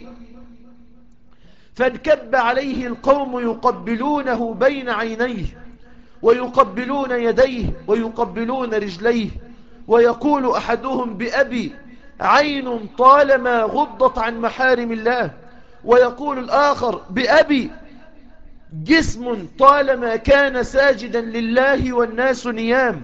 فانكب عليه القوم يقبلونه بين عينيه ويقبلون يديه ويقبلون رجليه ويقول أحدهم بأبي عين طالما غضت عن محارم الله ويقول الآخر بأبي جسم طالما كان ساجدا لله والناس نيام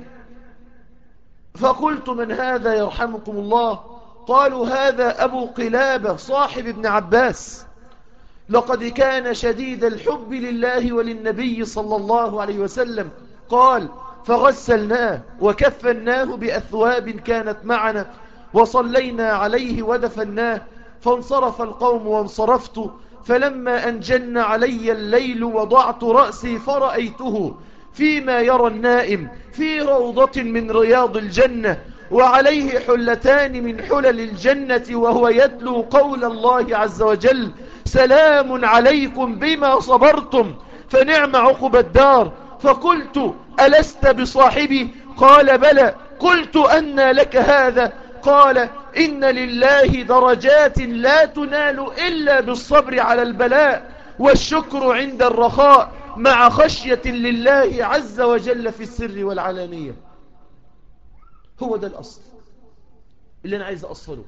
فقلت من هذا يرحمكم الله قالوا هذا أبو قلابة صاحب ابن عباس لقد كان شديد الحب لله وللنبي صلى الله عليه وسلم قال فغسلناه وكفناه بأثواب كانت معنا وصلينا عليه ودفناه فانصرف القوم وانصرفت فلما أنجن علي الليل وضعت رأسي فرأيته فيما يرى النائم في روضة من رياض الجنة وعليه حلتان من حلل الجنة وهو يتلو قول الله عز وجل سلام عليكم بما صبرتم فنعم عقب الدار فقلت ألست بصاحبي قال بلى قلت أن لك هذا قال إن لله درجات لا تنال إلا بالصبر على البلاء والشكر عند الرخاء مع خشية لله عز وجل في السر والعلانية هو ده الأصل اللي أنا عايز أصله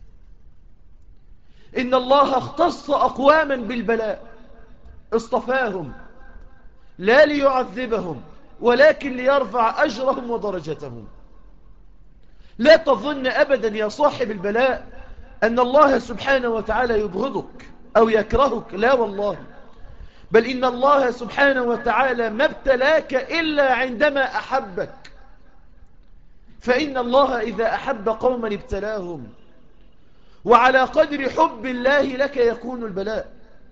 إن الله اختص أقواما بالبلاء اصطفاهم لا ليعذبهم ولكن ليرفع أجرهم ودرجتهم لا تظن أبدا يا صاحب البلاء أن الله سبحانه وتعالى يبغضك أو يكرهك لا والله بل إن الله سبحانه وتعالى ما ابتلاك إلا عندما أحبك فإن الله إذا أحب قوما ابتلاهم وعلى قدر حب الله لك يكون البلاء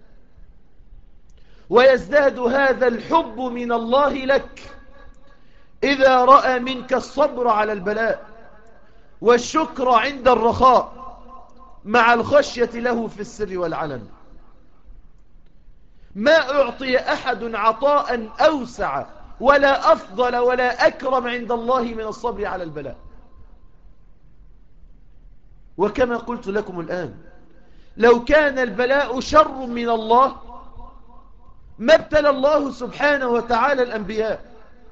ويزداد هذا الحب من الله لك إذا رأى منك الصبر على البلاء والشكر عند الرخاء مع الخشية له في السر والعلن ما أعطي أحد عطاء أوسع ولا أفضل ولا أكرم عند الله من الصبر على البلاء وكما قلت لكم الآن لو كان البلاء شر من الله ما ابتلى الله سبحانه وتعالى الأنبياء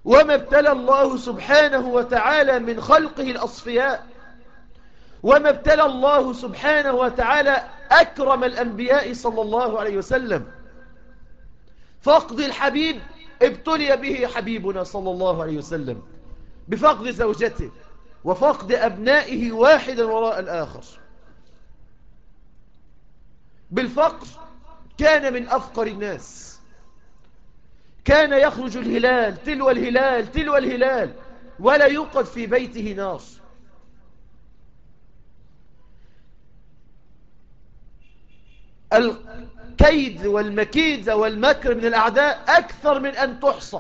وما ابتلى الله سبحانه وتعالى من خلقه الأصفياء وما ابتلى الله سبحانه وتعالى أكرم الأنبياء صلى الله عليه وسلم فقد الحبيب ابتلي به حبيبنا صلى الله عليه وسلم بفقد زوجته وفقد أبنائه واحدا وراء الآخر بالفقر كان من أفقر الناس كان يخرج الهلال تلو الهلال تلو الهلال ولا يوقد في بيته نار الكيد والمكيد والمكر من الأعداء أكثر من أن تحصى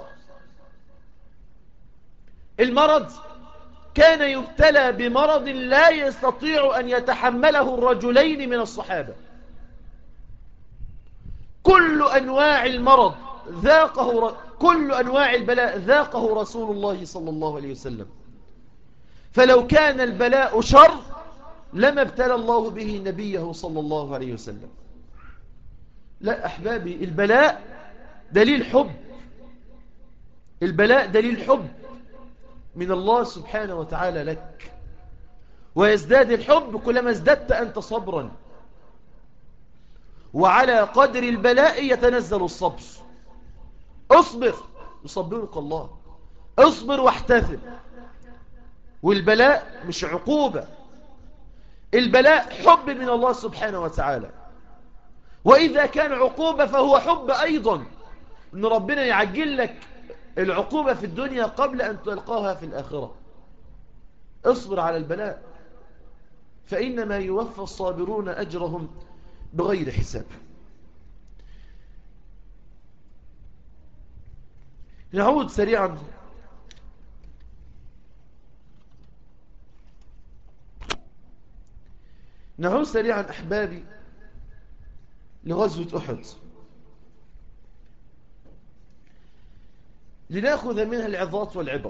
المرض كان يبتلى بمرض لا يستطيع أن يتحمله الرجلين من الصحابة كل أنواع المرض ذاقه كل أنواع البلاء ذاقه رسول الله صلى الله عليه وسلم فلو كان البلاء شر لما ابتلى الله به نبيه صلى الله عليه وسلم لا أحبابي البلاء دليل حب البلاء دليل حب من الله سبحانه وتعالى لك ويزداد الحب كلما ازددت أنت صبرا وعلى قدر البلاء يتنزل الصبر اصبر يصبرك الله اصبر واحتفل والبلاء مش عقوبة البلاء حب من الله سبحانه وتعالى وإذا كان عقوبة فهو حب أيضا أن ربنا يعجل لك العقوبة في الدنيا قبل أن تلقاها في الآخرة اصبر على البلاء فإنما يوفى الصابرون أجرهم بغير حساب نعود سريعا نعود سريعا أحبابي لغزوة أحد لنأخذ منها العظات والعبر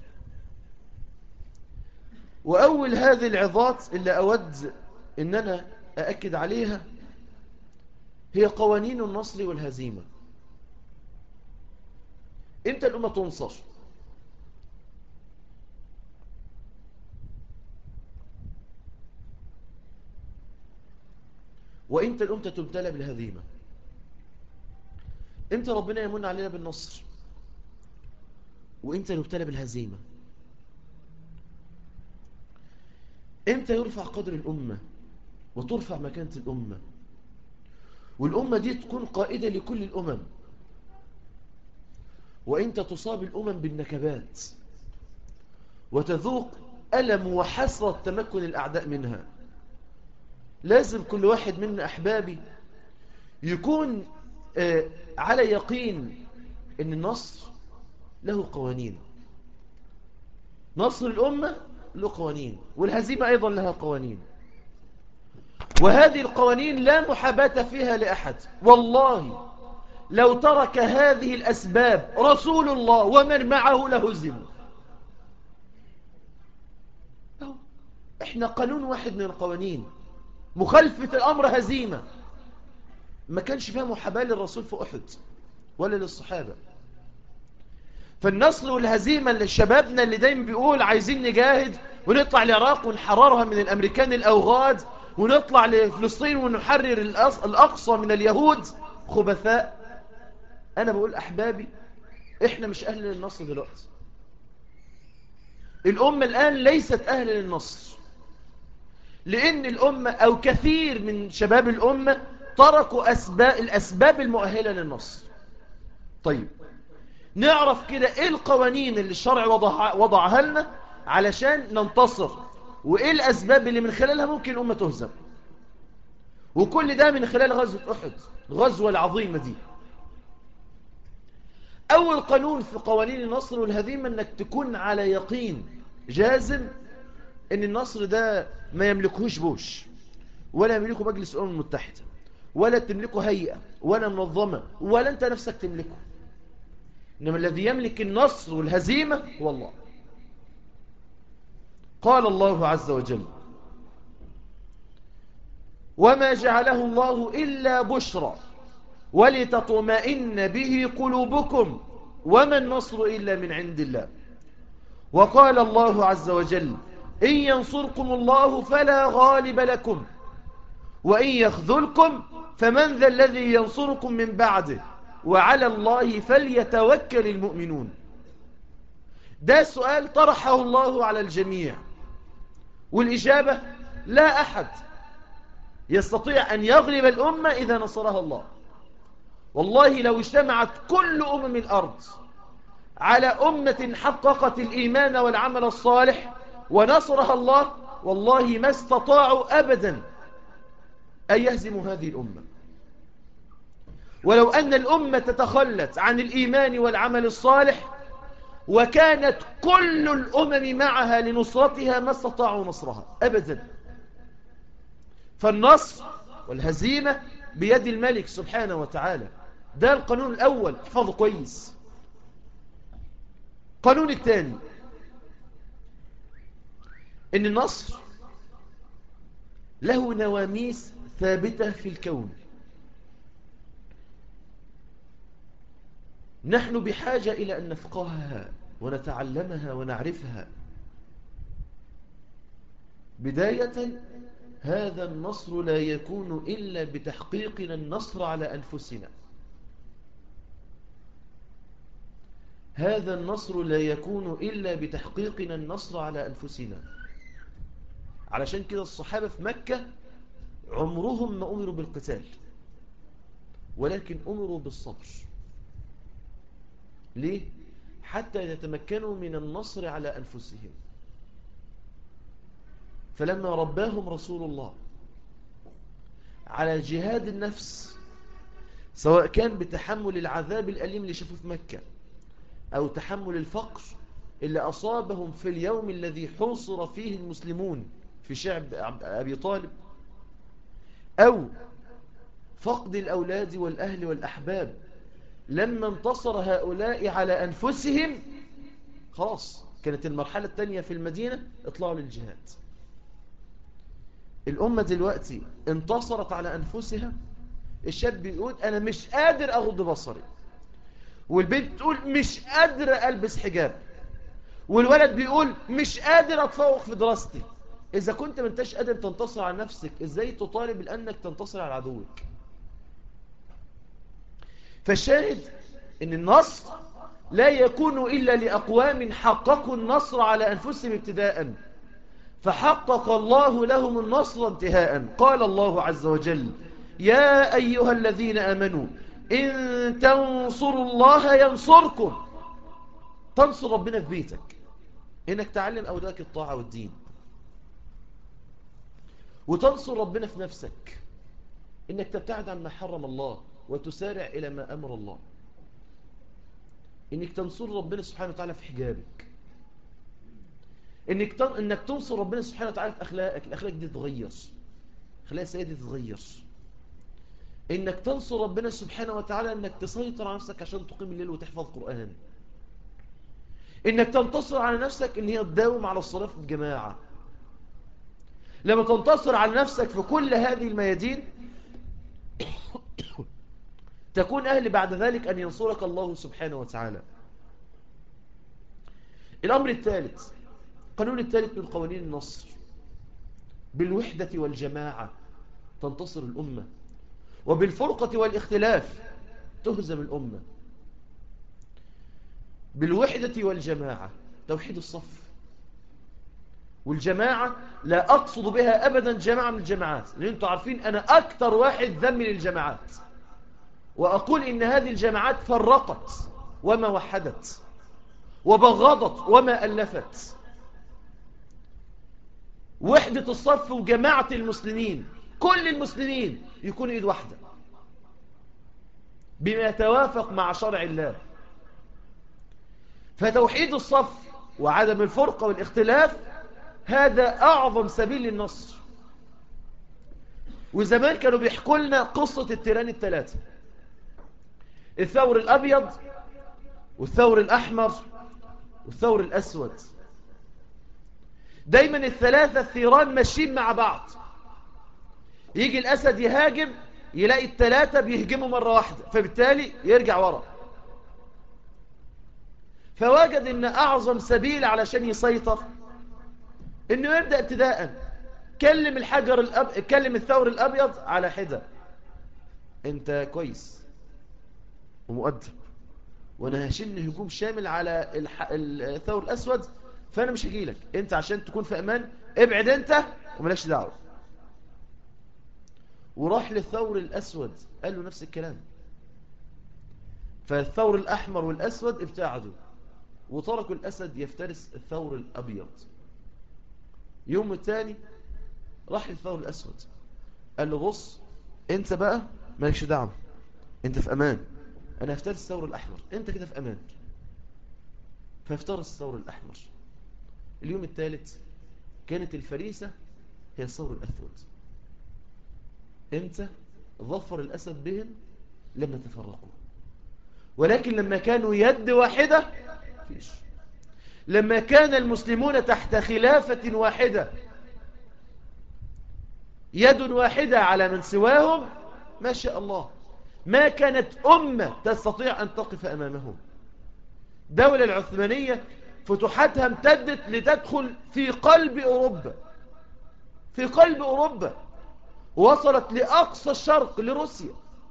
وأول هذه العظات اللي أود أن أنا أأكد عليها هي قوانين النصر والهزيمة إمتى الأمة تنصر وإمتى الأمة تبتلى بالهزيمة إمتى ربنا يمن علينا بالنصر وإمتى نبتلى بالهزيمة إمتى يرفع قدر الأمة وترفع مكانة الأمة والأمة دي تكون قائدة لكل الأمم وإنت تصاب الأمم بالنكبات وتذوق ألم وحسرة تمكن الأعداء منها لازم كل واحد منا أحبابي يكون آه على يقين أن النصر له قوانين نصر الأمة له قوانين والهزيمة أيضا لها قوانين وهذه القوانين لا محاباة فيها لأحد والله لو ترك هذه الأسباب رسول الله ومن معه لهزم احنا قانون واحد من القوانين مخالفة الأمر هزيمة ما كانش فيها محاباة للرسول في أحد ولا للصحابة فالنصر والهزيمة لشبابنا اللي دايما بيقول عايزين نجاهد ونطلع العراق ونحررها من الأمريكان الأوغاد ونطلع لفلسطين ونحرر الأقصى من اليهود خبثاء أنا بقول أحبابي إحنا مش أهل للنصر دلوقتي الأمة الآن ليست أهل للنصر لأن الأمة أو كثير من شباب الأمة تركوا أسباب الأسباب المؤهلة للنصر طيب نعرف كده إيه القوانين اللي الشرع وضع وضعها لنا علشان ننتصر وإيه الأسباب اللي من خلالها ممكن الأمة تهزم وكل ده من خلال غزوة أحد الغزوة العظيمة دي أول قانون في قوانين النصر والهزيمة أنك تكون على يقين جازم أن النصر ده ما يملكهوش بوش ولا يملكه مجلس الأمم المتحدة ولا تملكه هيئة ولا منظمة ولا أنت نفسك تملكه إنما الذي يملك النصر والهزيمة هو الله قال الله عز وجل وما جعله الله إلا بشرى ولتطمئن به قلوبكم وما النصر إلا من عند الله وقال الله عز وجل إن ينصركم الله فلا غالب لكم وإن يخذلكم فمن ذا الذي ينصركم من بعده وعلى الله فليتوكل المؤمنون ده سؤال طرحه الله على الجميع والإجابة لا أحد يستطيع أن يغلب الأمة إذا نصرها الله والله لو اجتمعت كل أمم الأرض على أمة حققت الإيمان والعمل الصالح ونصرها الله والله ما استطاعوا أبدا أن يهزموا هذه الأمة ولو أن الأمة تتخلت عن الإيمان والعمل الصالح وكانت كل الأمم معها لنصرتها ما استطاعوا نصرها أبدا فالنصر والهزيمة بيد الملك سبحانه وتعالى ده القانون الأول احفظه كويس القانون الثاني ان النصر له نواميس ثابتة في الكون نحن بحاجة إلى أن نفقهها ونتعلمها ونعرفها بداية هذا النصر لا يكون إلا بتحقيقنا النصر على أنفسنا هذا النصر لا يكون إلا بتحقيقنا النصر على أنفسنا علشان كده الصحابة في مكة عمرهم ما أمروا بالقتال ولكن أمروا بالصبر ليه؟ حتى يتمكنوا من النصر على أنفسهم فلما رباهم رسول الله على جهاد النفس سواء كان بتحمل العذاب الأليم اللي شافوه في مكة أو تحمل الفقر اللي أصابهم في اليوم الذي حوصر فيه المسلمون في شعب أبي طالب أو فقد الأولاد والأهل والأحباب لما انتصر هؤلاء على أنفسهم خلاص كانت المرحلة الثانية في المدينة اطلعوا للجهاد الأمة دلوقتي انتصرت على أنفسها الشاب بيقول أنا مش قادر أغض بصري والبنت تقول مش قادر ألبس حجاب والولد بيقول مش قادر أتفوق في دراستي إذا كنت ما انتش قادر تنتصر على نفسك إزاي تطالب لأنك تنتصر على عدوك فالشاهد ان النصر لا يكون إلا لأقوام حققوا النصر على أنفسهم ابتداء فحقق الله لهم النصر انتهاء قال الله عز وجل يا أيها الذين أمنوا إن تنصروا الله ينصركم تنصر ربنا في بيتك إنك تعلم أولادك الطاعة والدين وتنصر ربنا في نفسك إنك تبتعد عما حرم الله وتسارع إلى ما أمر الله إنك تنصر ربنا سبحانه وتعالى في حجابك إنك, تن... إنك تنصر ربنا سبحانه وتعالى في أخلاقك الأخلاق دي تتغير أخلاق السيئة دي تتغير إنك تنصر ربنا سبحانه وتعالى إنك تسيطر على نفسك عشان تقيم الليل وتحفظ قرآن إنك تنتصر على نفسك إن هي تداوم على الصلاة في الجماعة لما تنتصر على نفسك في كل هذه الميادين تكون أهل بعد ذلك أن ينصرك الله سبحانه وتعالى الأمر الثالث قانون الثالث من قوانين النصر بالوحدة والجماعة تنتصر الأمة وبالفرقة والاختلاف تهزم الأمة بالوحدة والجماعة توحيد الصف والجماعة لا أقصد بها أبدا جماعة من الجماعات لأن أنتم عارفين أنا أكثر واحد ذم للجماعات وأقول إن هذه الجماعات فرقت وما وحدت وبغضت وما ألفت وحدة الصف وجماعة المسلمين كل المسلمين يكون إيد واحدة بما يتوافق مع شرع الله فتوحيد الصف وعدم الفرقة والاختلاف هذا أعظم سبيل للنصر وزمان كانوا بيحكوا لنا قصة التيران الثلاثة الثور الأبيض والثور الأحمر والثور الأسود دايما الثلاثة الثيران ماشيين مع بعض يجي الأسد يهاجم يلاقي الثلاثة بيهجموا مرة واحدة فبالتالي يرجع ورا فوجد ان اعظم سبيل علشان يسيطر انه يبدأ ابتداء كلم الحجر الأب... كلم الثور الابيض على حدة انت كويس ومؤدب وانا هشن هجوم شامل على الح... الثور الاسود فانا مش هجيلك انت عشان تكون في امان ابعد انت وملاش دعوه وراح للثور الاسود قال له نفس الكلام فالثور الاحمر والاسود ابتعدوا وتركوا الاسد يفترس الثور الابيض يوم الثاني راح للثور الاسود قال له بص انت بقى مالكش دعوه انت في امان انا هفترس الثور الاحمر انت كده في امان فافترس الثور الاحمر اليوم الثالث كانت الفريسة هي الثور الاسود امتى ظفر الاسد بهم لما تفرقوا ولكن لما كانوا يد واحدة فيش لما كان المسلمون تحت خلافة واحدة يد واحدة على من سواهم ما شاء الله ما كانت أمة تستطيع أن تقف أمامهم دولة العثمانية فتوحاتها امتدت لتدخل في قلب أوروبا في قلب أوروبا وصلت لأقصى الشرق لروسيا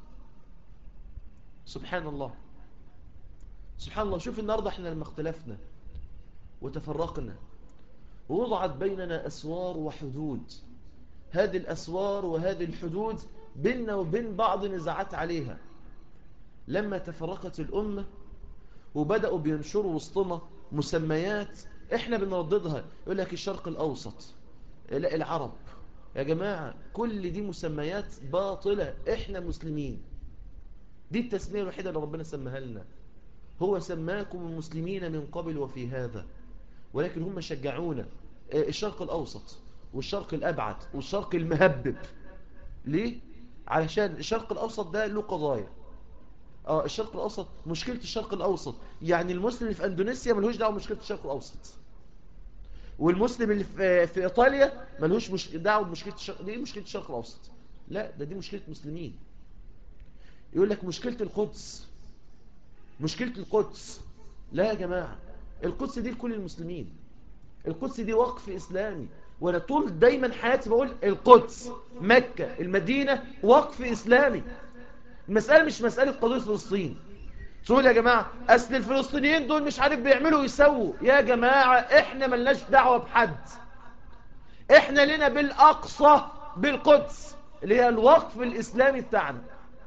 سبحان الله سبحان الله شوف النهاردة احنا لما اختلفنا وتفرقنا ووضعت بيننا أسوار وحدود هذه الأسوار وهذه الحدود بيننا وبين بعض نزاعات عليها لما تفرقت الأمة وبدأوا بينشروا وسطنا مسميات احنا بنرددها يقول لك الشرق الأوسط لا العرب يا جماعة كل دي مسميات باطلة احنا مسلمين دي التسمية الوحيدة اللي ربنا سماها لنا هو سماكم المسلمين من قبل وفي هذا ولكن هم شجعونا الشرق الأوسط والشرق الأبعد والشرق المهبب ليه؟ علشان الشرق الأوسط ده له قضايا اه الشرق الأوسط مشكلة الشرق الأوسط يعني المسلم اللي في أندونيسيا ملهوش دعوة بمشكلة الشرق الأوسط والمسلم اللي في, في إيطاليا ملهوش مش... دعوة بمشكلة الشرق دي مشكلة الشرق الأوسط لا ده دي مشكلة مسلمين يقول لك مشكلة القدس مشكلة القدس لا يا جماعة القدس دي لكل المسلمين القدس دي وقف إسلامي وانا طول دايما حياتي بقول القدس مكة المدينة وقف إسلامي المسألة مش مسألة قضية فلسطين تقول يا جماعة أصل الفلسطينيين دول مش عارف بيعملوا ويسووا يا جماعة إحنا ملناش دعوة بحد إحنا لنا بالأقصى بالقدس اللي هي الوقف الإسلامي بتاعنا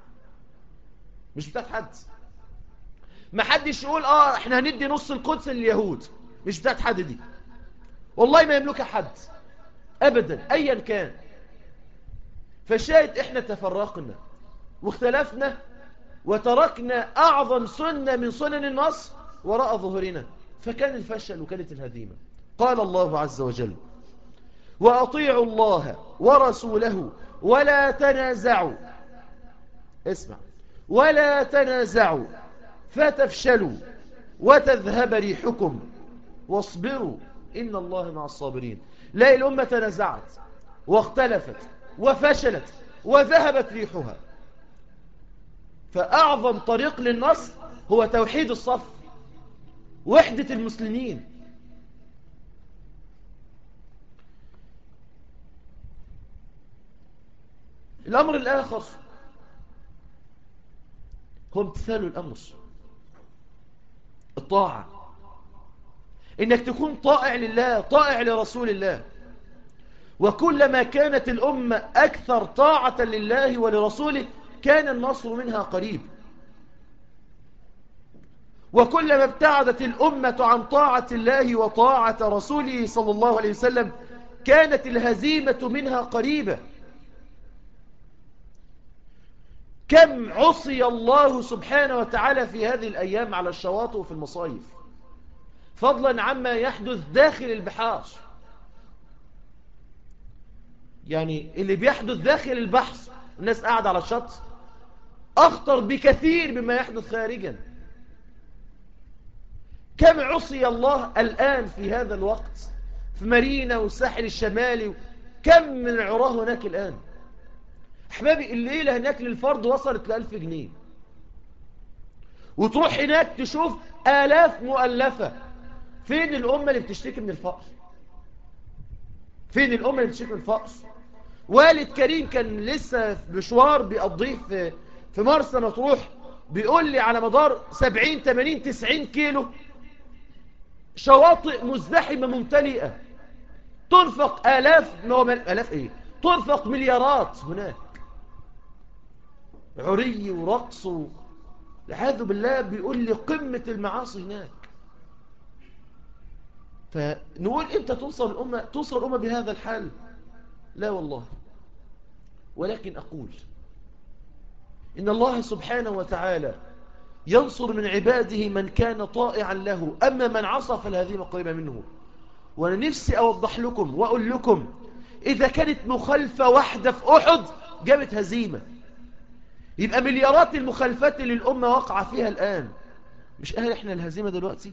مش بتاعت حد ما حدش يقول آه إحنا هندي نص القدس لليهود مش بتاعت حد دي والله ما يملكها حد أبدا أيا كان فشاهد إحنا تفرقنا واختلفنا وتركنا أعظم سنة من سنن النصر وراء ظهرنا فكان الفشل وكانت الهزيمة قال الله عز وجل وأطيعوا الله ورسوله ولا تنازعوا اسمع ولا تنازعوا فتفشلوا وتذهب ريحكم واصبروا إن الله مع الصابرين لا الأمة تنازعت واختلفت وفشلت وذهبت ريحها فأعظم طريق للنصر هو توحيد الصف وحدة المسلمين الأمر الآخر هو امتثال الأمر الطاعة إنك تكون طائع لله طائع لرسول الله وكلما كانت الأمة أكثر طاعة لله ولرسوله كان النصر منها قريب وكلما ابتعدت الأمة عن طاعة الله وطاعة رسوله صلى الله عليه وسلم كانت الهزيمة منها قريبة كم عصي الله سبحانه وتعالى في هذه الأيام على الشواطئ وفي المصايف فضلا عما يحدث داخل البحار يعني اللي بيحدث داخل البحر الناس قاعدة على الشط أخطر بكثير مما يحدث خارجا كم عصي الله الآن في هذا الوقت في مارينا والساحل الشمالي كم من العراه هناك الآن أحبابي الليلة هناك للفرد وصلت لألف جنيه وتروح هناك تشوف آلاف مؤلفة فين الأمة اللي بتشتكي من الفقر فين الأمة اللي بتشتكي من الفقر والد كريم كان لسه في مشوار بيقضيه في في مرسى مطروح بيقول لي على مدار 70 80 90 كيلو شواطئ مزدحمة ممتلئة تنفق آلاف آلاف إيه تنفق مليارات هناك عري ورقص لحاذ بالله بيقول لي قمة المعاصي هناك فنقول امتى توصل الأمة توصل الأمة بهذا الحال لا والله ولكن أقول إن الله سبحانه وتعالى ينصر من عباده من كان طائعا له أما من عصى فالهزيمة قريبة منه وأنا نفسي أوضح لكم وأقول لكم إذا كانت مخالفة واحدة في أحد جابت هزيمة يبقى مليارات المخالفات اللي الأمة وقع فيها الآن مش أهل إحنا الهزيمة دلوقتي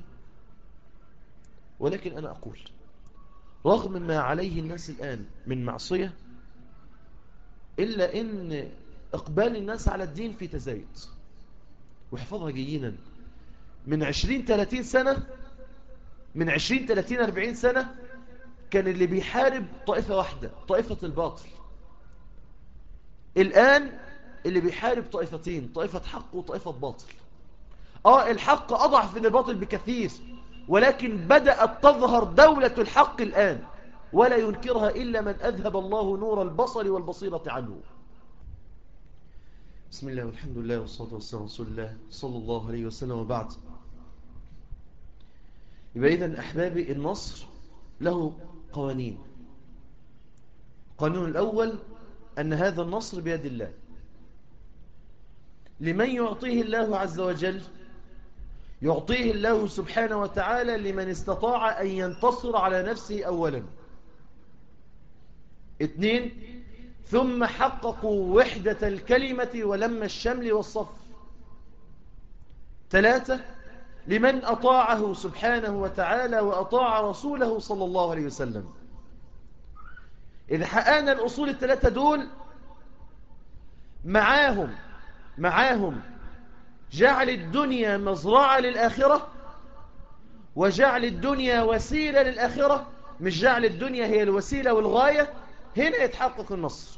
ولكن أنا أقول رغم ما عليه الناس الآن من معصية إلا إن إقبال الناس على الدين في تزايد واحفظها جيدا من عشرين ثلاثين سنة من عشرين ثلاثين أربعين سنة كان اللي بيحارب طائفة واحدة طائفة الباطل الآن اللي بيحارب طائفتين طائفة حق وطائفة باطل آه الحق أضعف من الباطل بكثير ولكن بدأت تظهر دولة الحق الآن ولا ينكرها إلا من أذهب الله نور البصر والبصيرة عنه بسم الله والحمد لله والصلاة والسلام على رسول الله صلى الله عليه وسلم وبعد يبقى إذن أحبابي النصر له قوانين القانون الأول أن هذا النصر بيد الله لمن يعطيه الله عز وجل يعطيه الله سبحانه وتعالى لمن استطاع أن ينتصر على نفسه أولا اثنين ثم حققوا وحدة الكلمة ولم الشمل والصف ثلاثة لمن أطاعه سبحانه وتعالى وأطاع رسوله صلى الله عليه وسلم إذا حققنا الأصول الثلاثة دول معاهم معاهم جعل الدنيا مزرعة للآخرة وجعل الدنيا وسيلة للآخرة مش جعل الدنيا هي الوسيلة والغاية هنا يتحقق النصر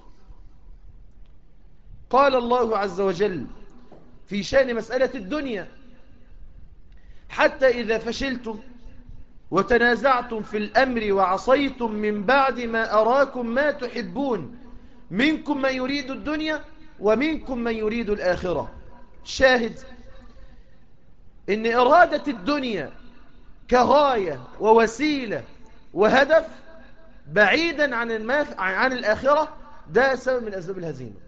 قال الله عز وجل في شان مسألة الدنيا حتى إذا فشلتم وتنازعتم في الأمر وعصيتم من بعد ما أراكم ما تحبون منكم من يريد الدنيا ومنكم من يريد الآخرة شاهد إن إرادة الدنيا كغاية ووسيلة وهدف بعيدا عن الماف... عن الآخرة ده سبب من أسباب الهزيمة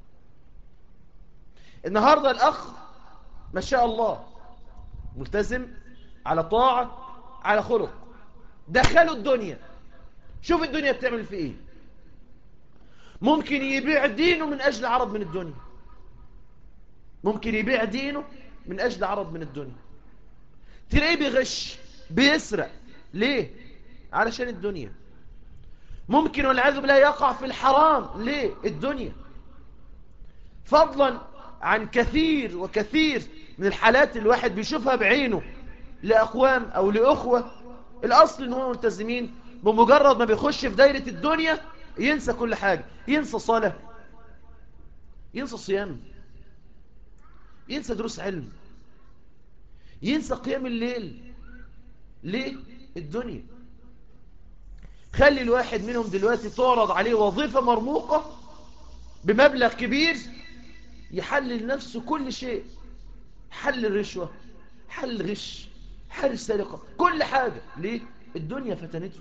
النهاردة الأخ ما شاء الله ملتزم على طاعة على خلق دخلوا الدنيا شوف الدنيا بتعمل في ايه ممكن يبيع دينه من أجل عرض من الدنيا ممكن يبيع دينه من أجل عرض من الدنيا تلاقيه بيغش بيسرق ليه علشان الدنيا ممكن والعياذ بالله يقع في الحرام ليه الدنيا فضلا عن كثير وكثير من الحالات الواحد بيشوفها بعينه لأقوام أو لأخوة الأصل إن هم ملتزمين بمجرد ما بيخش في دايرة الدنيا ينسى كل حاجة ينسى صلاة ينسى صيام ينسى دروس علم ينسى قيام الليل ليه الدنيا خلي الواحد منهم دلوقتي تعرض عليه وظيفة مرموقة بمبلغ كبير يحلل نفسه كل شيء حل الرشوة حل الغش حل السرقة كل حاجة ليه الدنيا فتنته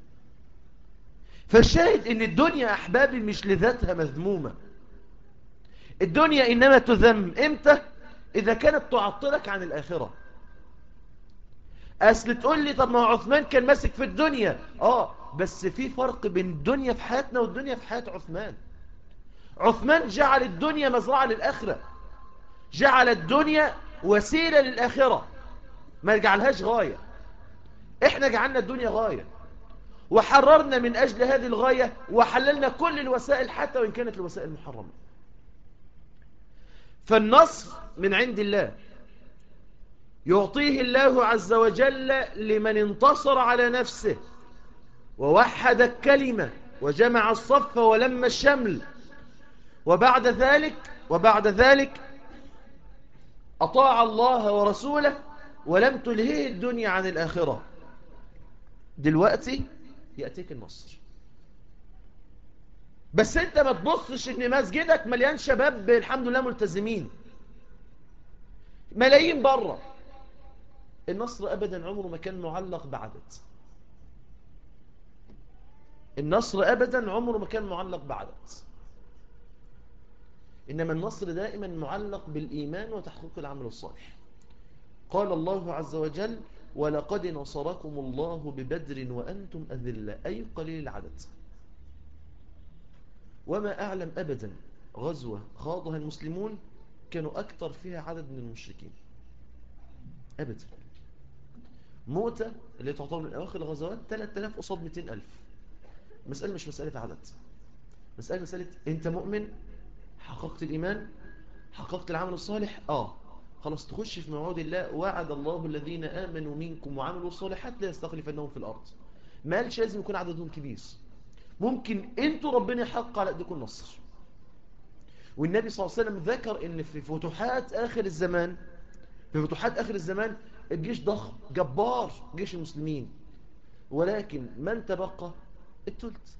فالشاهد ان الدنيا احبابي مش لذاتها مذمومة الدنيا انما تذم امتى اذا كانت تعطلك عن الاخرة اصل تقول لي طب ما عثمان كان ماسك في الدنيا اه بس في فرق بين الدنيا في حياتنا والدنيا في حياة عثمان عثمان جعل الدنيا مزرعة للآخرة جعل الدنيا وسيلة للآخرة ما جعلهاش غاية احنا جعلنا الدنيا غاية وحررنا من أجل هذه الغاية وحللنا كل الوسائل حتى وإن كانت الوسائل محرمة فالنصر من عند الله يعطيه الله عز وجل لمن انتصر على نفسه ووحد الكلمة وجمع الصف ولم الشمل وبعد ذلك وبعد ذلك أطاع الله ورسوله ولم تلهيه الدنيا عن الآخرة دلوقتي يأتيك النصر بس انت ما تبصش ان مسجدك مليان شباب الحمد لله ملتزمين ملايين بره النصر ابدا عمره ما كان معلق بعدد النصر ابدا عمره ما كان معلق بعدد انما النصر دائما معلق بالايمان وتحقيق العمل الصالح قال الله عز وجل ولقد نصركم الله ببدر وأنتم أذلة أي قليل العدد وما أعلم أبدا غزوة خاضها المسلمون كانوا أكثر فيها عدد من المشركين أبدا موتة اللي تعتبر من أواخر الغزوات 3000 قصاد 200000 مسألة مش مسألة عدد مسألة مسألة أنت مؤمن حققت الإيمان حققت العمل الصالح آه خلاص تخش في موعود الله وعد الله الذين آمنوا منكم وعملوا الصالحات لا يستخلفنهم في الأرض ما قالش لازم يكون عددهم كبير ممكن انتوا ربنا يحق على ايديكم النصر والنبي صلى الله عليه وسلم ذكر ان في فتوحات آخر الزمان في فتوحات آخر الزمان الجيش ضخم جبار جيش المسلمين ولكن من تبقى التلت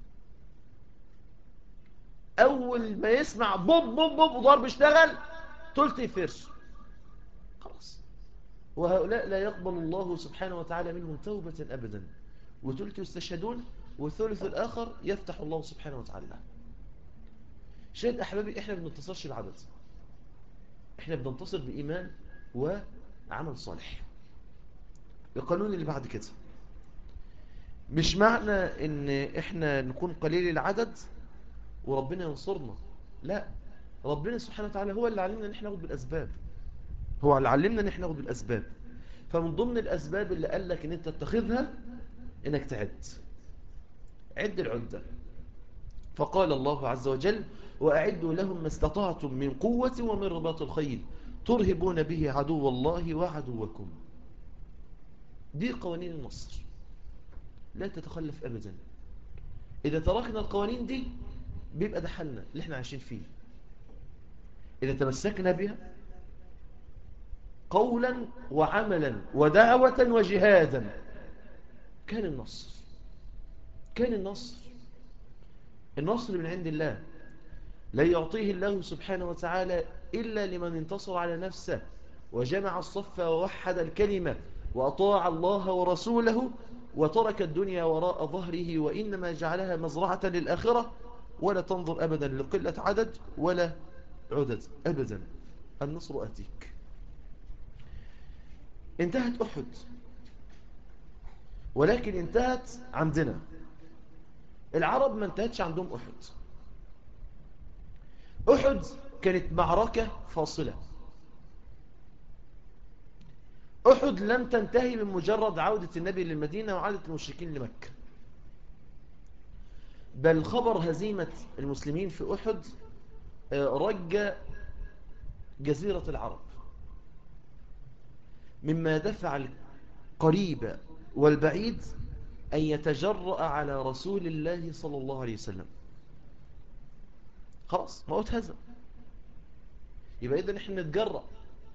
أول ما يسمع بوب بوب بوب وضرب اشتغل تلت يفرش خلاص وهؤلاء لا يقبل الله سبحانه وتعالى منهم توبة أبدا وثلث يستشهدون والثلث الآخر يفتح الله سبحانه وتعالى شاهد أحبابي إحنا بننتصرش العدد إحنا بننتصر بإيمان وعمل صالح القانون اللي بعد كده مش معنى ان احنا نكون قليل العدد وربنا ينصرنا لا ربنا سبحانه وتعالى هو اللي علمنا ان احنا ناخد بالاسباب هو اللي علمنا ان احنا ناخد بالاسباب فمن ضمن الاسباب اللي قال لك ان انت تتخذها انك تعد عد العدة فقال الله عز وجل وأعدوا لهم ما استطعتم من قوة ومن رباط الخيل ترهبون به عدو الله وعدوكم دي قوانين النصر لا تتخلف أبدا إذا تركنا القوانين دي بيبقى ده حلنا اللي احنا عايشين فيه إذا تمسكنا بها قولا وعملا ودعوة وجهادا كان النصر كان النصر النصر من عند الله لا يعطيه الله سبحانه وتعالى إلا لمن انتصر على نفسه وجمع الصف ووحد الكلمة وأطاع الله ورسوله وترك الدنيا وراء ظهره وإنما جعلها مزرعة للآخرة ولا تنظر أبدا لقلة عدد ولا عدد أبدا النصر أتيك انتهت أحد ولكن انتهت عندنا العرب ما انتهتش عندهم أحد أحد كانت معركة فاصلة أحد لم تنتهي من مجرد عودة النبي للمدينة وعودة المشركين لمكة بل خبر هزيمة المسلمين في أحد رج جزيرة العرب مما دفع القريب والبعيد أن يتجرأ على رسول الله صلى الله عليه وسلم خلاص ما هزم يبقى إذا نحن نتجرأ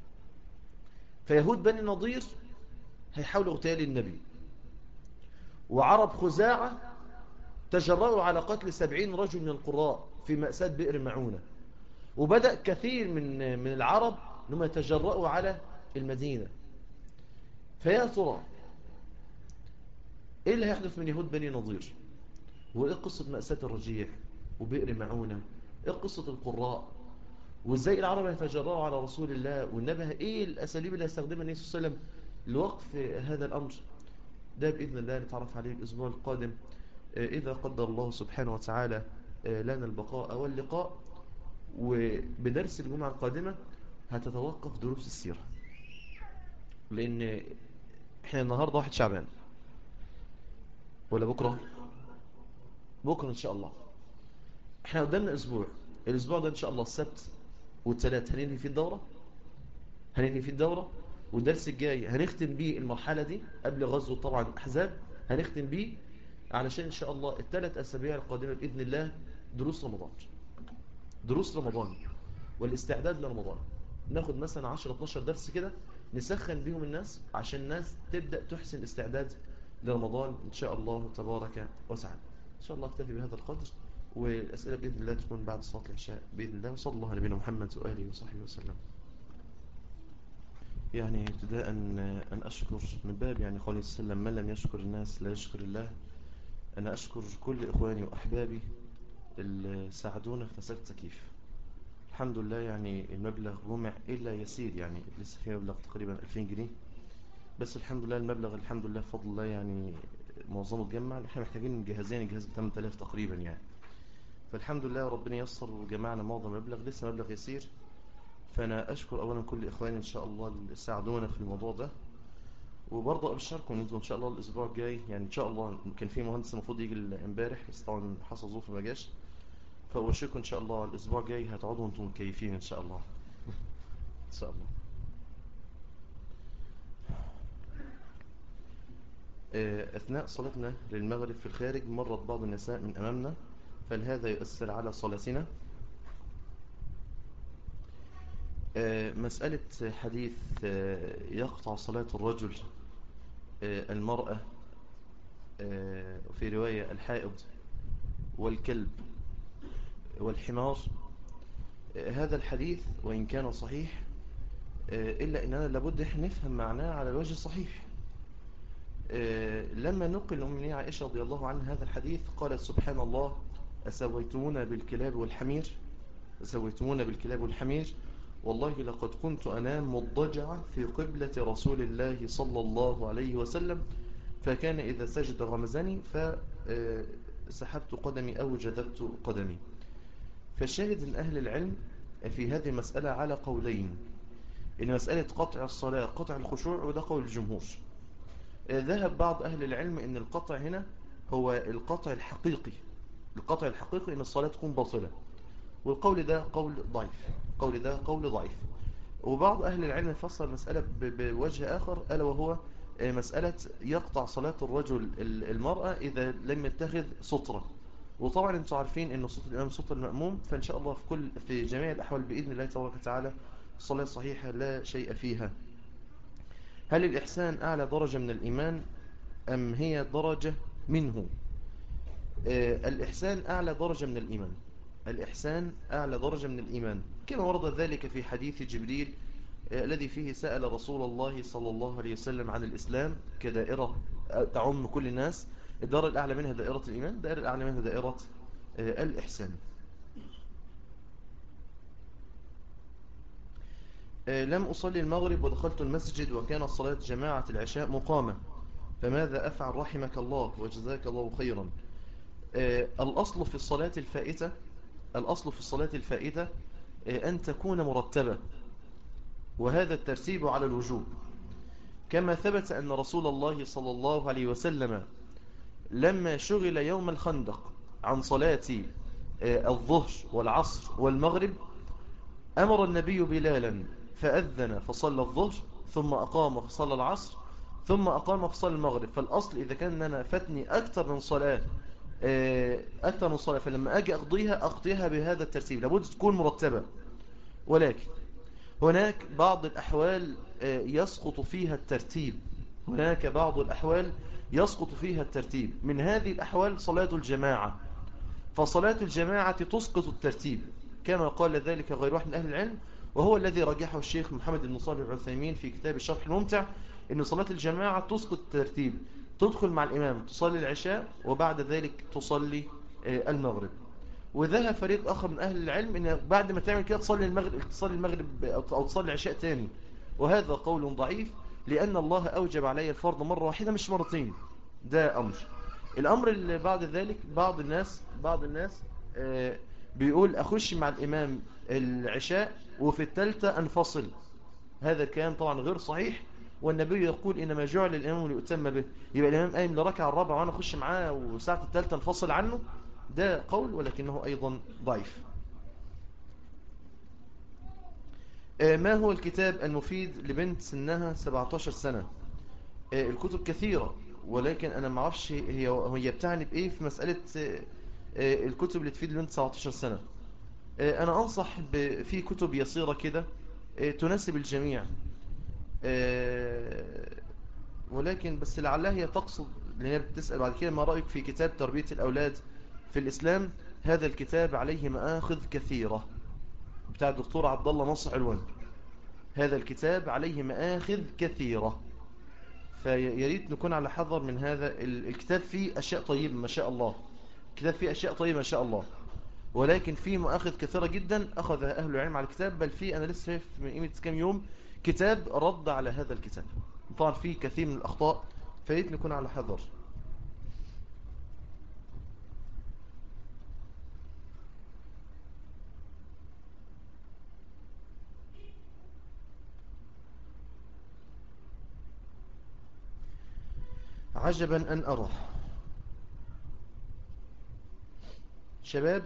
فيهود بني نضير هيحاولوا اغتيال النبي وعرب خزاعة تجرأوا على قتل سبعين رجل من القراء في مأساة بئر معونة وبدأ كثير من من العرب أنهم يتجرأوا على المدينة فيا ترى ايه اللي هيحدث من يهود بني نضير وايه قصة مأساة الرجيع وبئر معونة ايه قصة القراء وازاي العرب يتجرأوا على رسول الله والنبي ايه الاساليب اللي هيستخدمها النبي صلى الله عليه وسلم لوقف هذا الامر ده باذن الله نتعرف عليه الاسبوع القادم اذا قدر الله سبحانه وتعالى لنا البقاء واللقاء وبدرس الجمعة القادمة هتتوقف دروس السيرة لان احنا النهاردة واحد شعبان ولا بكرة بكرة ان شاء الله احنا قدامنا اسبوع الاسبوع ده ان شاء الله السبت والثلاث هننهي فيه الدورة هننهي فيه الدورة والدرس الجاي هنختم بيه المرحلة دي قبل غزو طبعا الأحزاب هنختم بيه علشان إن شاء الله الثلاث أسابيع القادمة بإذن الله دروس رمضان دروس رمضان والاستعداد لرمضان ناخد مثلا 10-12 درس كده نسخن بيهم الناس عشان الناس تبدأ تحسن الاستعداد لرمضان إن شاء الله تبارك وتعالى إن شاء الله اكتفي بهذا القدر والأسئلة بإذن الله تكون بعد صلاة العشاء بإذن الله وصلى الله على نبينا محمد وآله وصحبه وسلم يعني ابتداء أن أشكر من باب يعني قوله وسلم من لم يشكر الناس لا يشكر الله أنا أشكر كل إخواني وأحبابي اللي ساعدونا في مسألة التكييف الحمد لله يعني المبلغ جمع إلا يسير يعني لسه في مبلغ تقريبا 2000 جنيه بس الحمد لله المبلغ الحمد لله بفضل الله يعني معظمه اتجمع احنا محتاجين جهازين الجهاز ب 8000 تقريبا يعني فالحمد لله ربنا يسر وجمعنا معظم المبلغ لسه مبلغ يسير فأنا أشكر أولا كل إخواني إن شاء الله اللي ساعدونا في الموضوع ده وبرضه أبشركم أنتم إن شاء الله الأسبوع الجاي يعني إن شاء الله كان في مهندس المفروض يجي امبارح بس طبعا حصل ظروف ما جاش فأبشركم إن شاء الله الأسبوع الجاي هتقعدوا وأنتم مكيفين إن شاء الله إن شاء الله أثناء صلاتنا للمغرب في الخارج مرت بعض النساء من أمامنا فهل هذا يؤثر على صلاتنا مسألة حديث يقطع صلاة الرجل المرأة في رواية الحائض والكلب والحمار هذا الحديث وإن كان صحيح إلا أننا لابد نفهم معناه على الوجه الصحيح لما نقل أمني عائشة رضي الله عنها هذا الحديث قالت سبحان الله أسويتمون بالكلاب والحمير أسويتمون بالكلاب والحمير والله لقد كنت أنام مضجعا في قبلة رسول الله صلى الله عليه وسلم فكان إذا سجد غمزني فسحبت قدمي أو جذبت قدمي فالشاهد من أهل العلم في هذه المسألة على قولين إن مسألة قطع الصلاة قطع الخشوع وده قول الجمهور ذهب بعض أهل العلم إن القطع هنا هو القطع الحقيقي القطع الحقيقي إن الصلاة تكون باطلة والقول ده قول ضعيف قول ده قول ضعيف وبعض أهل العلم فسر المسألة بوجه آخر ألا وهو مسألة يقطع صلاة الرجل المرأة إذا لم يتخذ سطرة وطبعا انتم عارفين ان صوت الإمام صوت المأموم فإن شاء الله في كل في جميع الأحوال بإذن الله تبارك وتعالى الصلاة صحيحة لا شيء فيها هل الإحسان أعلى درجة من الإيمان أم هي درجة منه آه الإحسان أعلى درجة من الإيمان الإحسان أعلى درجة من الإيمان كما ورد ذلك في حديث جبريل آه الذي فيه سأل رسول الله صلى الله عليه وسلم عن الإسلام كدائرة تعم كل الناس الدائرة الأعلى منها دائرة الإيمان الدائرة الأعلى منها دائرة آه الإحسان لم أصلي المغرب ودخلت المسجد وكان صلاة جماعة العشاء مقامة فماذا أفعل رحمك الله وجزاك الله خيرا الأصل في الصلاة الفائتة الأصل في الصلاة الفائتة أن تكون مرتبة وهذا الترتيب على الوجوب كما ثبت أن رسول الله صلى الله عليه وسلم لما شغل يوم الخندق عن صلاة الظهر والعصر والمغرب أمر النبي بلالا فأذن فصلى الظهر ثم أقام فصلى العصر ثم أقام فصلى المغرب فالأصل إذا كان أنا فاتني أكثر من صلاة أكثر من صلاة فلما أجي أقضيها أقضيها بهذا الترتيب لابد تكون مرتبة ولكن هناك بعض الأحوال يسقط فيها الترتيب هناك بعض الأحوال يسقط فيها الترتيب من هذه الأحوال صلاة الجماعة فصلاة الجماعة تسقط الترتيب كما قال ذلك غير واحد من أهل العلم وهو الذي رجحه الشيخ محمد بن صالح العثيمين في كتاب الشرح الممتع أن صلاة الجماعة تسقط الترتيب تدخل مع الإمام تصلي العشاء وبعد ذلك تصلي المغرب وذهب فريق آخر من أهل العلم أن بعد ما تعمل كده تصلي المغرب, تصلي المغرب أو تصلي العشاء تاني وهذا قول ضعيف لأن الله أوجب علي الفرض مرة واحدة مش مرتين ده أمر الأمر اللي بعد ذلك بعض الناس بعض الناس بيقول أخش مع الإمام العشاء وفي الثالثة أنفصل هذا الكلام طبعا غير صحيح والنبي يقول إنما جعل الإمام ليؤتم به يبقى الإمام قايم لركع الرابع وأنا أخش معاه وساعة الثالثة انفصل عنه ده قول ولكنه أيضا ضعيف ما هو الكتاب المفيد لبنت سنها 17 سنة الكتب كثيرة ولكن أنا ما اعرفش هي هي بتعني بإيه في مسألة الكتب اللي تفيد لبنت 17 سنة أنا أنصح في كتب يسيرة كده تناسب الجميع ولكن بس لعلها هي تقصد لأنها بتسأل بعد كده ما رأيك في كتاب تربية الأولاد في الإسلام هذا الكتاب عليه مآخذ كثيرة بتاع الدكتور عبد الله نصر علوان هذا الكتاب عليه مآخذ كثيرة فيريد نكون على حذر من هذا الكتاب فيه أشياء طيبة ما شاء الله الكتاب فيه أشياء طيبة ما شاء الله ولكن فيه مؤاخذ كثيرة جدا أخذ أهل العلم على الكتاب بل فيه أنا لسه شايف من قيمة كام يوم كتاب رد على هذا الكتاب طبعا فيه كثير من الأخطاء فيريد نكون على حذر عجبا أن أرى شباب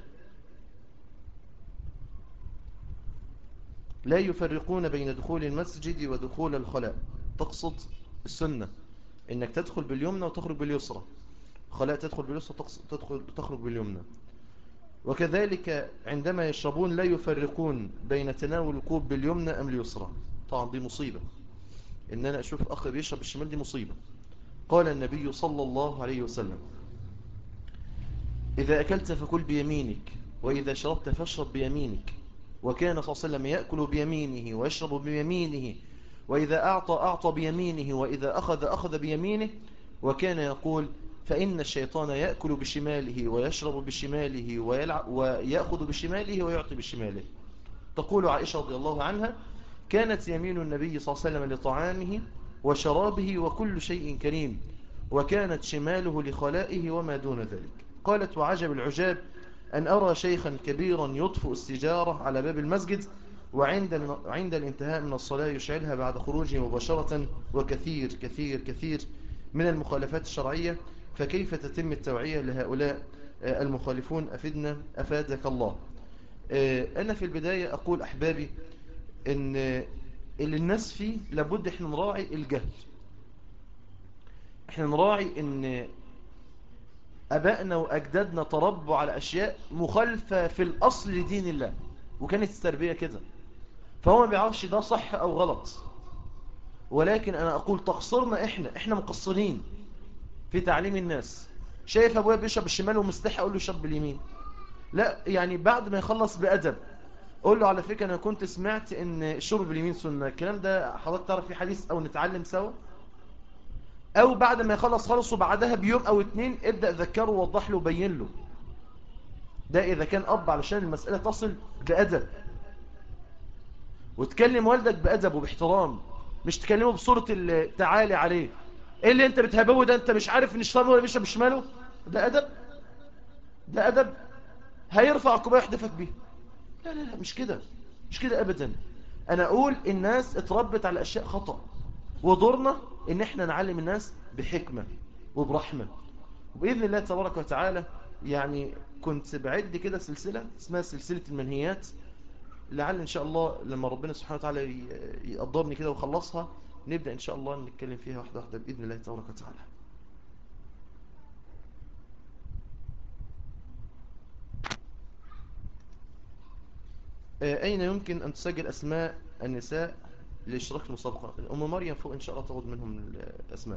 لا يفرقون بين دخول المسجد ودخول الخلاء تقصد السنة انك تدخل باليمنى وتخرج باليسرى خلاء تدخل باليسرى تدخل تخرج باليمنى وكذلك عندما يشربون لا يفرقون بين تناول الكوب باليمنى أم اليسرى طبعا دي مصيبة إن أنا أشوف أخ بيشرب الشمال دي مصيبة قال النبي صلى الله عليه وسلم إذا أكلت فكل بيمينك وإذا شربت فاشرب بيمينك وكان صلى الله عليه وسلم يأكل بيمينه ويشرب بيمينه وإذا أعطى أعطى بيمينه وإذا أخذ أخذ بيمينه وكان يقول فإن الشيطان يأكل بشماله ويشرب بشماله ويلعب ويأخذ بشماله ويعطي بشماله تقول عائشة رضي الله عنها كانت يمين النبي صلى الله عليه وسلم لطعامه وشرابه وكل شيء كريم وكانت شماله لخلائه وما دون ذلك قالت وعجب العجاب أن أرى شيخا كبيرا يطفئ السجارة على باب المسجد وعند عند الانتهاء من الصلاة يشعلها بعد خروجه مباشرة وكثير كثير كثير من المخالفات الشرعية فكيف تتم التوعية لهؤلاء المخالفون أفدنا أفادك الله أنا في البداية أقول أحبابي أن اللي الناس فيه لابد احنا نراعي الجهل احنا نراعي ان ابائنا واجدادنا تربوا على اشياء مخالفة في الاصل لدين الله وكانت التربية كده فهو ما بيعرفش ده صح او غلط ولكن انا اقول تقصرنا احنا احنا مقصرين في تعليم الناس شايف ابويا بيشرب الشمال ومستحي اقول له شرب باليمين لا يعني بعد ما يخلص بأدب قول له على فكرة أنا كنت سمعت إن الشرب باليمين سنة الكلام ده حضرتك تعرف في حديث أو نتعلم سوا أو بعد ما يخلص خلص وبعدها بيوم أو اتنين ابدأ ذكره ووضح له وبين له ده إذا كان أب علشان المسألة تصل بأدب وتكلم والدك بأدب وباحترام مش تكلمه بصورة التعالي عليه ايه اللي انت بتهبوه ده انت مش عارف ان الشيطان ولا بيشرب بشماله ده أدب ده أدب هيرفع كوبايه يحدفك بيه لا لا لا مش كده مش كده أبدا أنا أقول الناس اتربت على أشياء خطأ ودورنا إن إحنا نعلم الناس بحكمة وبرحمة وبإذن الله تبارك وتعالى يعني كنت بعد كده سلسلة اسمها سلسلة المنهيات لعل إن شاء الله لما ربنا سبحانه وتعالى يقدرني كده وخلصها نبدأ إن شاء الله نتكلم فيها واحدة واحدة بإذن الله تبارك وتعالى أين يمكن أن تسجل أسماء النساء لإشراك المسابقة أم مريم فوق إن شاء الله تاخد منهم الأسماء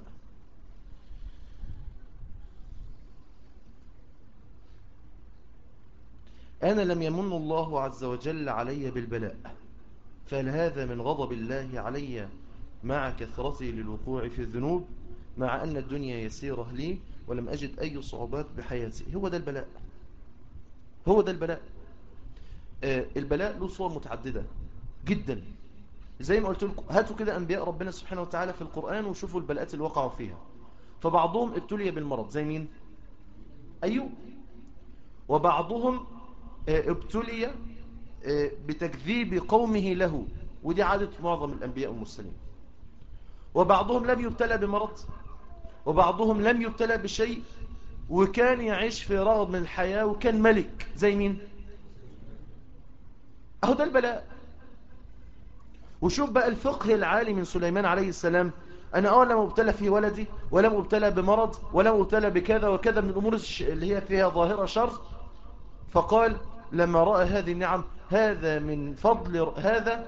أنا لم يمن الله عز وجل علي بالبلاء فهل هذا من غضب الله علي مع كثرتي للوقوع في الذنوب مع أن الدنيا يسيرة لي ولم أجد أي صعوبات بحياتي هو ده البلاء هو ده البلاء البلاء له صور متعددة جدا زي ما قلت لكم هاتوا كده أنبياء ربنا سبحانه وتعالى في القرآن وشوفوا البلاءات اللي وقعوا فيها فبعضهم ابتلي بالمرض زي مين أيوب وبعضهم ابتلي بتكذيب قومه له ودي عادة معظم الأنبياء والمرسلين وبعضهم لم يبتلى بمرض وبعضهم لم يبتلى بشيء وكان يعيش في رغد من الحياة وكان ملك زي مين اهو ده البلاء وشوف بقى الفقه العالي من سليمان عليه السلام أنا أول لم أبتلى في ولدي ولم أبتلى بمرض ولم أبتلى بكذا وكذا من الأمور اللي هي فيها ظاهرة شر فقال لما رأى هذه النعم هذا من فضل هذا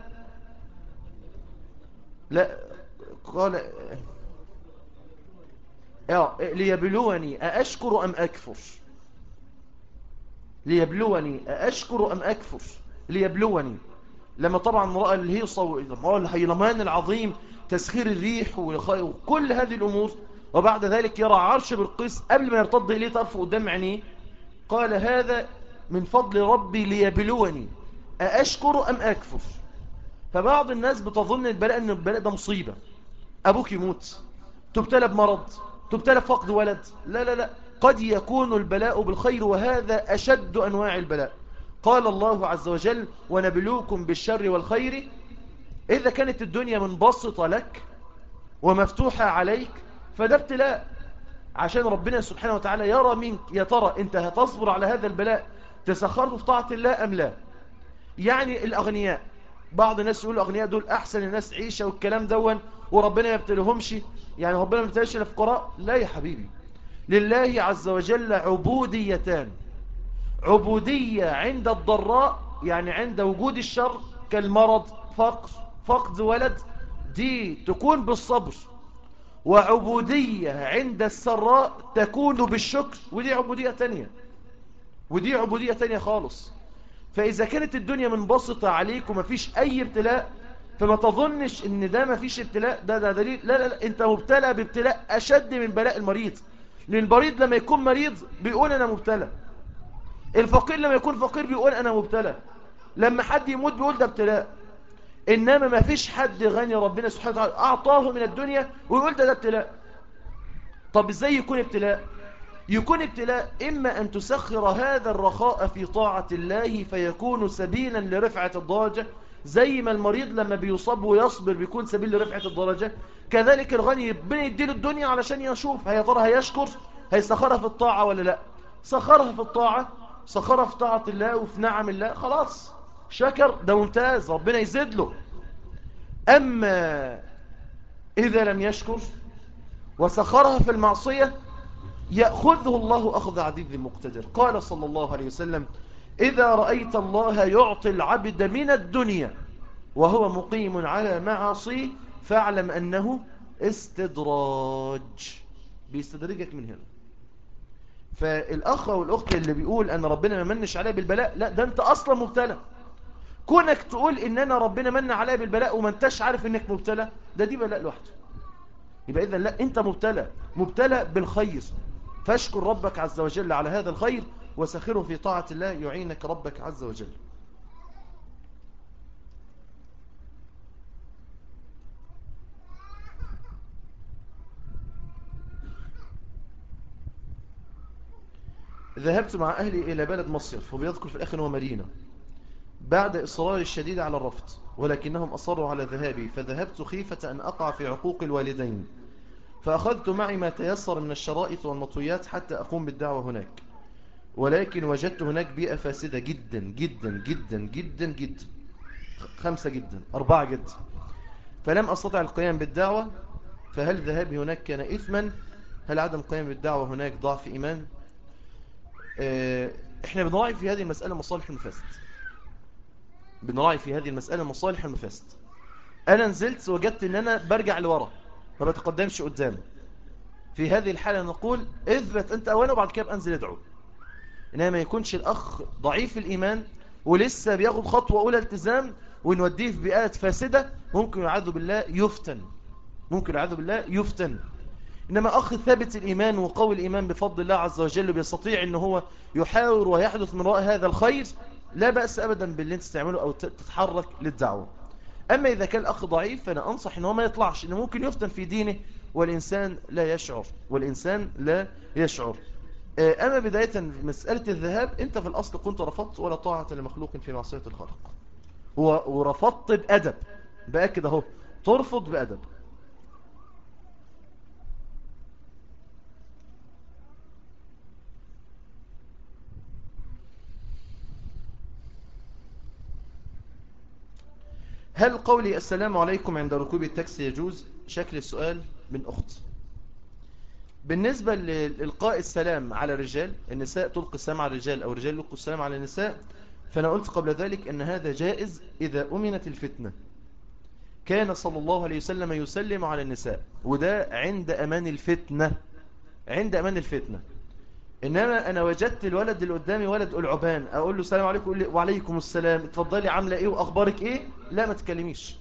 لا قال ليبلوني أأشكر أم أكفر ليبلوني أأشكر أم أكفر ليبلوني لما طبعا رأى الهيصة ورأى الهيلمان العظيم تسخير الريح وكل هذه الأمور وبعد ذلك يرى عرش بالقيس قبل ما يرتض إليه طرف قدام عينيه قال هذا من فضل ربي ليبلوني أأشكر أم أكفر فبعض الناس بتظن البلاء أن البلاء ده مصيبة أبوك يموت تبتلى بمرض تبتلى بفقد ولد لا لا لا قد يكون البلاء بالخير وهذا أشد أنواع البلاء قال الله عز وجل ونبلوكم بالشر والخير إذا كانت الدنيا منبسطة لك ومفتوحة عليك فده ابتلاء عشان ربنا سبحانه وتعالى يرى منك يا ترى انت هتصبر على هذا البلاء تسخرت في طاعة الله أم لا يعني الأغنياء بعض الناس يقولوا الأغنياء دول أحسن الناس عيشة والكلام دون وربنا ما يبتلهمش يعني ربنا ما يبتلهش الفقراء لا يا حبيبي لله عز وجل عبوديتان عبودية عند الضراء يعني عند وجود الشر كالمرض فقر فقد ولد دي تكون بالصبر وعبودية عند السراء تكون بالشكر ودي عبودية تانية ودي عبودية تانية خالص فإذا كانت الدنيا منبسطة عليك ومفيش أي ابتلاء فما تظنش ان ده مفيش ابتلاء ده ده دليل لا لا لا انت مبتلى بابتلاء أشد من بلاء المريض لأن المريض لما يكون مريض بيقول أنا مبتلى الفقير لما يكون فقير بيقول أنا مبتلى لما حد يموت بيقول ده ابتلاء إنما ما فيش حد غني ربنا سبحانه وتعالى أعطاه من الدنيا ويقول ده ده ابتلاء طب إزاي يكون ابتلاء يكون ابتلاء إما أن تسخر هذا الرخاء في طاعة الله فيكون سبيلا لرفعة الدرجة زي ما المريض لما بيصاب ويصبر بيكون سبيل لرفعة الدرجة كذلك الغني ربنا يديله الدنيا علشان يشوف هي ترى هيشكر هيسخرها في الطاعة ولا لا سخرها في الطاعة سخرها في طاعة الله وفي نعم الله خلاص شكر ده ممتاز ربنا يزيد له أما إذا لم يشكر وسخرها في المعصية يأخذه الله أخذ عديد المقتدر قال صلى الله عليه وسلم إذا رأيت الله يعطي العبد من الدنيا وهو مقيم على معاصيه فاعلم أنه استدراج بيستدرجك من هنا فالأخ والأخت اللي بيقول أن ربنا ما منش عليه بالبلاء لا ده أنت أصلا مبتلى كونك تقول إن أنا ربنا من عليه بالبلاء وما انتش عارف إنك مبتلى ده دي بلاء لوحده يبقى إذا لا أنت مبتلى مبتلى بالخير فاشكر ربك عز وجل على هذا الخير وسخره في طاعة الله يعينك ربك عز وجل ذهبت مع أهلي إلى بلد مصيف وبيذكر في الآخر هو مدينة بعد إصرار الشديد على الرفض ولكنهم أصروا على ذهابي فذهبت خيفة أن أقع في عقوق الوالدين فأخذت معي ما تيسر من الشرائط والمطويات حتى أقوم بالدعوة هناك ولكن وجدت هناك بيئة فاسدة جدا جدا جدا جدا جدا خمسة جدا أربعة جدا فلم أستطع القيام بالدعوة فهل ذهابي هناك كان إثما هل عدم القيام بالدعوة هناك ضعف إيمان احنا بنراعي في هذه المسألة مصالح المفاسد بنراعي في هذه المسألة مصالح المفاسد أنا نزلت وجدت أن أنا برجع لورا ما بتقدمش قدام في هذه الحالة نقول اثبت أنت أولا وبعد كده أنزل ادعو إنما ما يكونش الأخ ضعيف الإيمان ولسه بياخد خطوة أولى التزام ونوديه في بيئات فاسدة ممكن يعاذ بالله يفتن ممكن يعاذ بالله يفتن إنما أخ ثابت الإيمان وقوي الإيمان بفضل الله عز وجل بيستطيع أنه هو يحاور ويحدث من رأي هذا الخير لا بأس أبدا باللي انت تستعمله أو تتحرك للدعوة أما إذا كان الأخ ضعيف فأنا أنصح أنه ما يطلعش إنه ممكن يفتن في دينه والإنسان لا يشعر والإنسان لا يشعر أما بداية مسألة الذهاب أنت في الأصل كنت رفضت ولا طاعة لمخلوق في معصية الخالق ورفضت بأدب بأكد أهو ترفض بأدب هل قولي السلام عليكم عند ركوب التاكسي يجوز شكل السؤال من أخت بالنسبة لإلقاء السلام على الرجال النساء تلقي السلام على الرجال أو الرجال يلقوا السلام على النساء فأنا قلت قبل ذلك أن هذا جائز إذا أمنت الفتنة كان صلى الله عليه وسلم يسلم على النساء وده عند أمان الفتنة عند أمان الفتنة إنما أنا وجدت الولد اللي قدامي ولد العبان أقول له السلام عليكم يقول لي وعليكم السلام اتفضلي عاملة إيه وأخبارك إيه لا ما تكلميش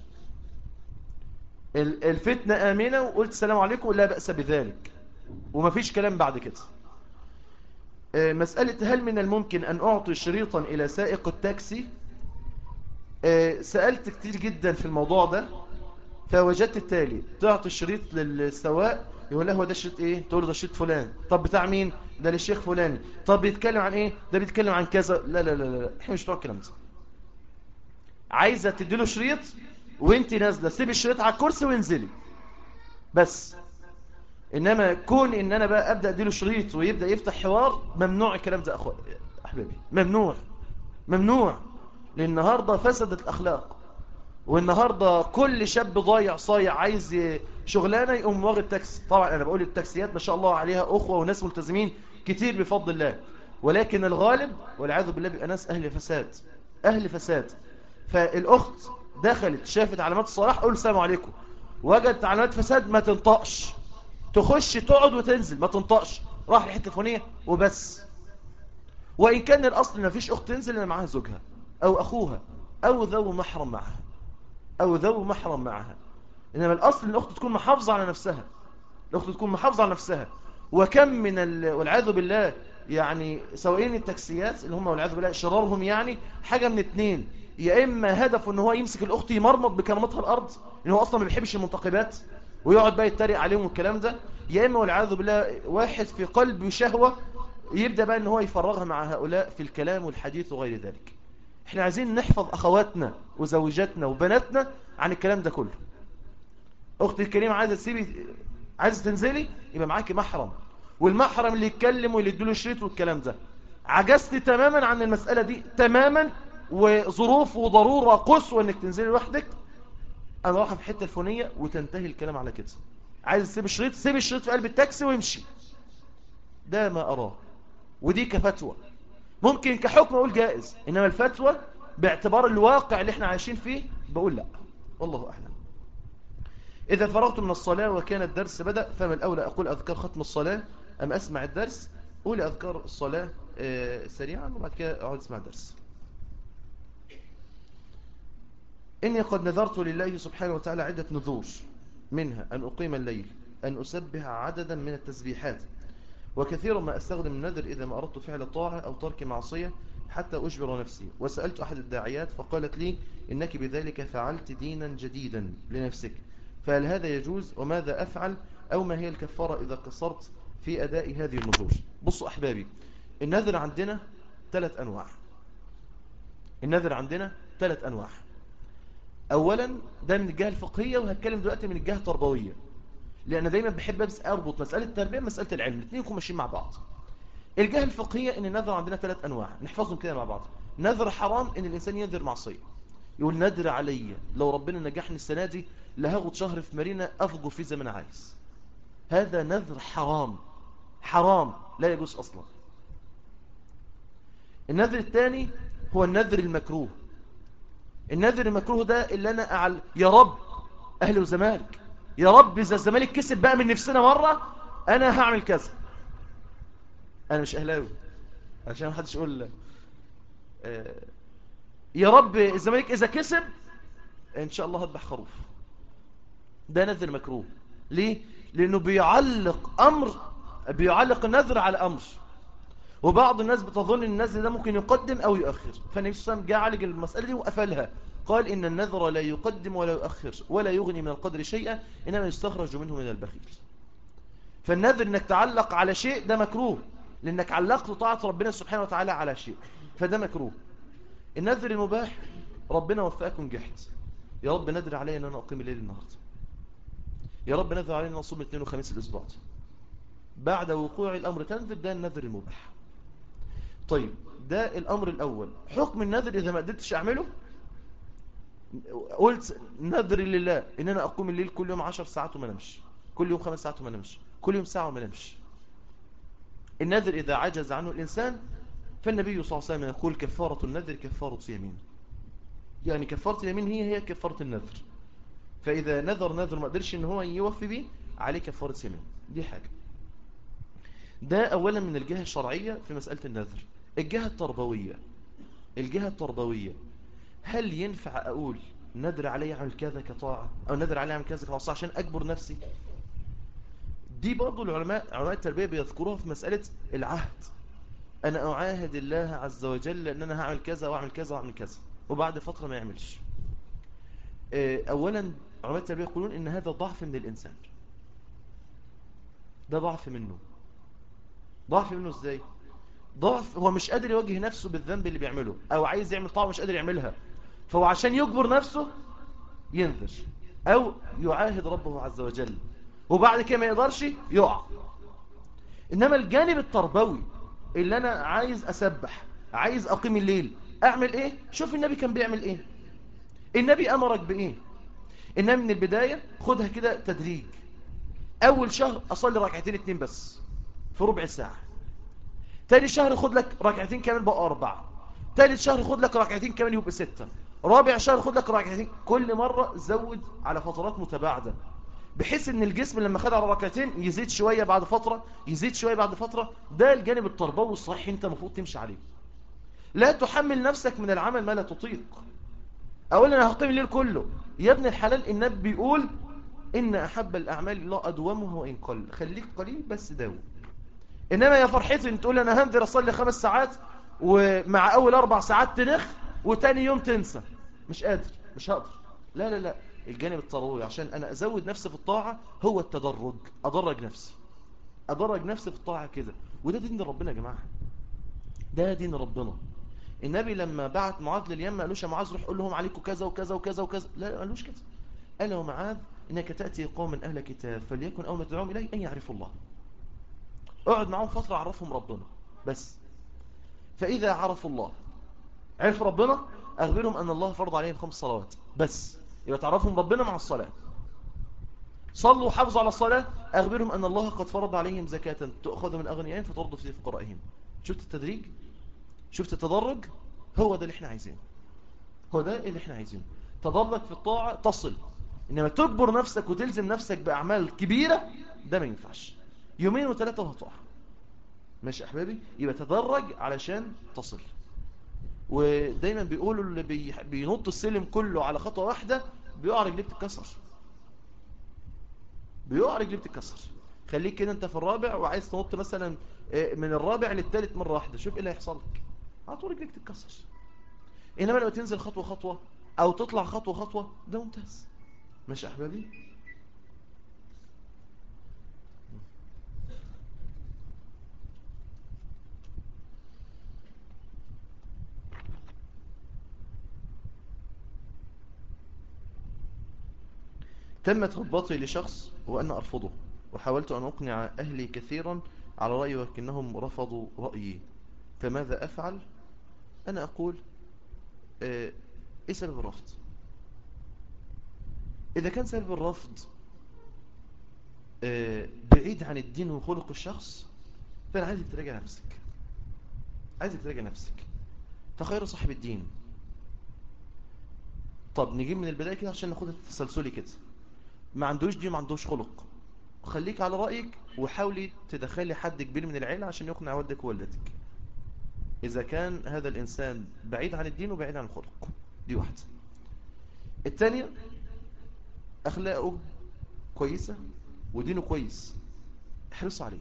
الفتنة آمنة وقلت السلام عليكم لا بأس بذلك ومفيش كلام بعد كده مسألة هل من الممكن أن أعطي شريطا إلى سائق التاكسي سألت كتير جدا في الموضوع ده فوجدت التالي تعطي الشريط للسواق يقول له ده شريط ايه تقول له ده شريط فلان طب بتاع مين ده للشيخ فلاني طب بيتكلم عن ايه ده بيتكلم عن كذا لا لا لا لا احنا مش بتوع الكلام ده عايزه تديله شريط وانت نازله سيب الشريط على الكرسي وانزلي بس انما كون ان انا بقى ابدا اديله شريط ويبدا يفتح حوار ممنوع الكلام ده اخويا احبابي ممنوع ممنوع لان النهارده فسدت الاخلاق والنهارده كل شاب ضايع صايع عايز شغلانه يقوم واخد تاكسي طبعا انا بقول التاكسيات ما شاء الله عليها اخوه وناس ملتزمين كتير بفضل الله ولكن الغالب والعياذ بالله بيبقى ناس اهل فساد اهل فساد فالاخت دخلت شافت علامات الصلاح قول السلام عليكم وجدت علامات فساد ما تنطقش تخش تقعد وتنزل ما تنطقش راح الحته الفلانيه وبس وان كان الاصل ما فيش اخت تنزل الا معاها زوجها او اخوها او ذو محرم معها او ذو محرم معها انما الاصل ان الاخت تكون محافظه على نفسها الاخت تكون محافظه على نفسها وكم من ال... والعياذ بالله يعني سواقين التاكسيات اللي هم والعياذ بالله شرارهم يعني حاجه من اتنين يا اما هدفه ان هو يمسك الاخت يمرمط بكرامتها الارض ان هو اصلا ما بيحبش المنتقبات ويقعد بقى يتريق عليهم والكلام ده يا اما والعياذ بالله واحد في قلبه شهوه يبدا بقى ان هو يفرغها مع هؤلاء في الكلام والحديث وغير ذلك احنا عايزين نحفظ اخواتنا وزوجاتنا وبناتنا عن الكلام ده كله اختي الكريمه عايزه تسيبي عايزه تنزلي يبقى معاكي محرم والمحرم اللي يتكلم واللي يديله شريط والكلام ده عجزت تماما عن المساله دي تماما وظروف وضروره قصوى انك تنزلي لوحدك انا رايحه في الحته الفلانيه وتنتهي الكلام على كده عايز تسيب الشريط سيب الشريط في قلب التاكسي وامشي ده ما اراه ودي كفتوى ممكن كحكم اقول جائز انما الفتوى باعتبار الواقع اللي احنا عايشين فيه بقول لا والله اعلم اذا فرغت من الصلاه وكان الدرس بدا فما الاولى اقول اذكار ختم الصلاه ام اسمع الدرس قولي اذكار الصلاه سريعا وبعد كده اقعد اسمع الدرس إني قد نذرت لله سبحانه وتعالى عدة نذور منها أن أقيم الليل أن أسبح عددا من التسبيحات وكثيرا ما أستخدم النذر إذا ما أردت فعل طاعة أو ترك معصية حتى أجبر نفسي وسألت أحد الداعيات فقالت لي إنك بذلك فعلت دينا جديدا لنفسك فهل هذا يجوز وماذا أفعل أو ما هي الكفارة إذا قصرت في أداء هذه النذور بصوا أحبابي النذر عندنا ثلاث أنواع النذر عندنا ثلاث أنواع اولا ده من الجهه الفقهيه وهتكلم دلوقتي من الجهه التربويه لان دايما بحب بس اربط مساله التربيه بمساله العلم الاثنين يكونوا ماشيين مع بعض الجهه الفقهيه ان النذر عندنا ثلاث انواع نحفظهم كده مع بعض نذر حرام ان الانسان ينذر معصيه يقول نذر عليا لو ربنا نجحني السنه دي لهاخد شهر في مارينا افجر فيه زي ما انا عايز هذا نذر حرام حرام لا يجوز اصلا النذر الثاني هو النذر المكروه النذر المكروه ده اللي انا أعل... يا رب اهلي وزمالك يا رب اذا الزمالك كسب بقى من نفسنا مرة انا هعمل كذا انا مش اهلاوي عشان محدش يقول آه... يا رب الزمالك اذا كسب ان شاء الله هذبح خروف ده نذر مكروه ليه لانه بيعلق امر بيعلق النذر على امر وبعض الناس بتظن ان النذر ده ممكن يقدم او يؤخر فالنبي صلى الله عليه وسلم جاء عالج المسألة دي وقفلها قال ان النذر لا يقدم ولا يؤخر ولا يغني من القدر شيئا انما يستخرج منه من البخيل فالنذر انك تعلق على شيء ده مكروه لانك علقت طاعة ربنا سبحانه وتعالى على شيء فده مكروه النذر المباح ربنا وفقك ونجحت يا رب نذر علي ان انا اقيم الليل النهارده يا رب نذر علي ان اصوم الاثنين وخميس الاسبوع بعد وقوع الامر تنذر ده النذر المباح طيب ده الأمر الأول حكم النذر إذا ما قدرتش أعمله قلت نذري لله ان انا اقوم الليل كل يوم عشر ساعات وما نمشي كل يوم خمس ساعات وما نمشي كل يوم ساعة وما نمشي النذر اذا عجز عنه الانسان فالنبي صلى الله عليه وسلم يقول كفارة النذر كفارة يمين يعني كفارة اليمين هي هي كفارة النذر فإذا نذر نذر ما قدرش ان هو يوفي به عليه كفارة يمين دي حاجة ده أولا من الجهة الشرعية في مسألة النذر الجهة التربوية الجهة التربوية هل ينفع أقول نذر علي عمل كذا كطاعة أو نذر علي عمل كذا كطاعة عشان أكبر نفسي دي برضو العلماء علماء التربية بيذكروها في مسألة العهد أنا أعاهد الله عز وجل أن أنا هعمل كذا وأعمل كذا وأعمل كذا وبعد فترة ما يعملش أولا علماء التربية يقولون إن هذا ضعف من الإنسان ده ضعف منه ضعف منه إزاي ضعف هو مش قادر يواجه نفسه بالذنب اللي بيعمله أو عايز يعمل طاعة مش قادر يعملها فهو عشان يجبر نفسه ينذر أو يعاهد ربه عز وجل وبعد كده ما يقدرش يقع إنما الجانب التربوي اللي أنا عايز أسبح عايز أقيم الليل أعمل إيه شوف النبي كان بيعمل إيه النبي أمرك بإيه إنما من البداية خدها كده تدريج أول شهر أصلي ركعتين اتنين بس في ربع ساعة تاني شهر خد لك ركعتين كمان بقى أربعة تالت شهر خد لك ركعتين كمان يبقى ستة رابع شهر خد لك ركعتين كل مرة زود على فترات متباعدة بحيث ان الجسم لما خد على ركعتين يزيد شوية بعد فترة يزيد شوية بعد فترة ده الجانب التربوي الصحيح انت المفروض تمشي عليه لا تحمل نفسك من العمل ما لا تطيق اولا انا هقيم الليل كله يا ابن الحلال النبي بيقول ان احب الاعمال الله ادومها وان قل خليك قليل بس داوم انما يا فرحتي انت تقول انا هنزل اصلي خمس ساعات ومع اول اربع ساعات تنخ وتاني يوم تنسى مش قادر مش هقدر لا لا لا الجانب التروي عشان انا ازود نفسي في الطاعة هو التدرج ادرج نفسي ادرج نفسي في الطاعة كده وده دين ربنا يا جماعة ده دين ربنا النبي لما بعت معاذ لليمن ما قالوش يا معاذ روح قول لهم عليكم كذا وكذا وكذا وكذا لا ما قالوش كده قال له معاذ انك تأتي قوم من اهل كتاب فليكن اول ما تدعوهم اليه ان يعرفوا الله اقعد معهم فترة عرفهم ربنا بس فاذا عرفوا الله عرف ربنا اخبرهم ان الله فرض عليهم خمس صلوات بس يبقى تعرفهم ربنا مع الصلاة صلوا وحافظوا على الصلاة أخبرهم أن الله قد فرض عليهم زكاة تأخذ من أغنيائهم فترد في فقرائهم شفت التدريج شفت التدرج هو ده اللي احنا عايزينه هو ده اللي احنا عايزينه تدرج في الطاعة تصل إنما تجبر نفسك وتلزم نفسك بأعمال كبيرة ده ما ينفعش يومين وثلاثة وهتقع ماشي يا أحبابي يبقى تدرج علشان تصل ودايما بيقولوا اللي بي... بينط السلم كله على خطوة واحدة بيقع رجليه بتتكسر بيقع رجليه بتتكسر خليك كده انت في الرابع وعايز تنط مثلا من الرابع للثالث مرة واحدة شوف ايه اللي هيحصل لك على طول رجليك تتكسر انما لو تنزل خطوة خطوة او تطلع خطوة خطوة ده ممتاز ماشي يا احبابي تمت رباطي لشخص وأنا أرفضه وحاولت أن أقنع أهلي كثيرا على رأيي ولكنهم رفضوا رأيي فماذا أفعل أنا أقول إيه سبب الرفض إذا كان سبب الرفض بعيد عن الدين وخلق الشخص فأنا عايزك تراجع نفسك عايزك تراجع نفسك فخير صاحب الدين طب نجيب من البداية كده عشان ناخدها تسلسلي كده ما عندوش دين ما عندوش خلق خليك على رأيك وحاولي تدخلي حد كبير من العيلة عشان يقنع والدك ووالدتك إذا كان هذا الإنسان بعيد عن الدين وبعيد عن الخلق دي واحدة الثانية أخلاقه كويسة ودينه كويس احرص عليه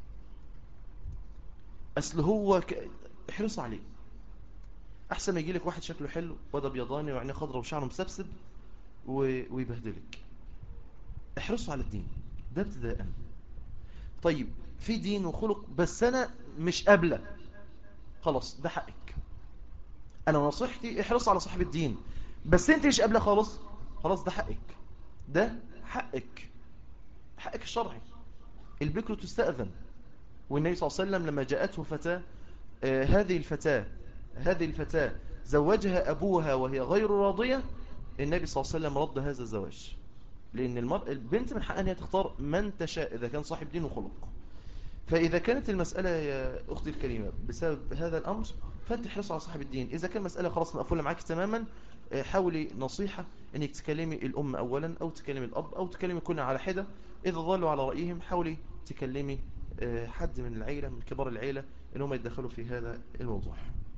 أصل هو ك... احرص عليه أحسن ما يجي لك واحد شكله حلو وده بيضاني وعينيه خضرة وشعره مسبسب و... ويبهدلك احرصوا على الدين ده ابتداء طيب في دين وخلق بس أنا مش قابله خلاص ده حقك أنا نصيحتي احرص على صاحب الدين بس انت مش قابله خالص خلاص ده حقك ده حقك حقك الشرعي البكر تستأذن والنبي صلى الله عليه وسلم لما جاءته فتاة آه هذه الفتاة هذه الفتاة زوجها أبوها وهي غير راضية النبي صلى الله عليه وسلم رد هذا الزواج لأن المرء البنت من حقها أن هي تختار من تشاء إذا كان صاحب دين وخلق فإذا كانت المسألة يا أختي الكريمة بسبب هذا الأمر فأنت حرص على صاحب الدين إذا كان مسألة خلاص مقفولة معاك تماما حاولي نصيحة أنك تكلمي الأم أولا أو تكلمي الأب أو تكلمي كلنا على حدة إذا ظلوا على رأيهم حاولي تكلمي حد من العيلة من كبار العيلة أنهم يتدخلوا في هذا الموضوع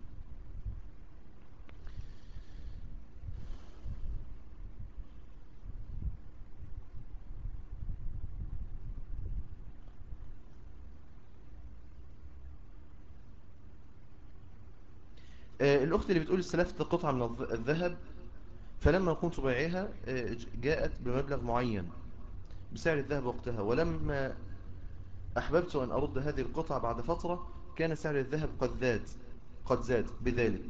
الأخت اللي بتقول استلفت قطعة من الذهب فلما كنت بيعها جاءت بمبلغ معين بسعر الذهب وقتها ولما أحببت أن أرد هذه القطعة بعد فترة كان سعر الذهب قد زاد قد زاد بذلك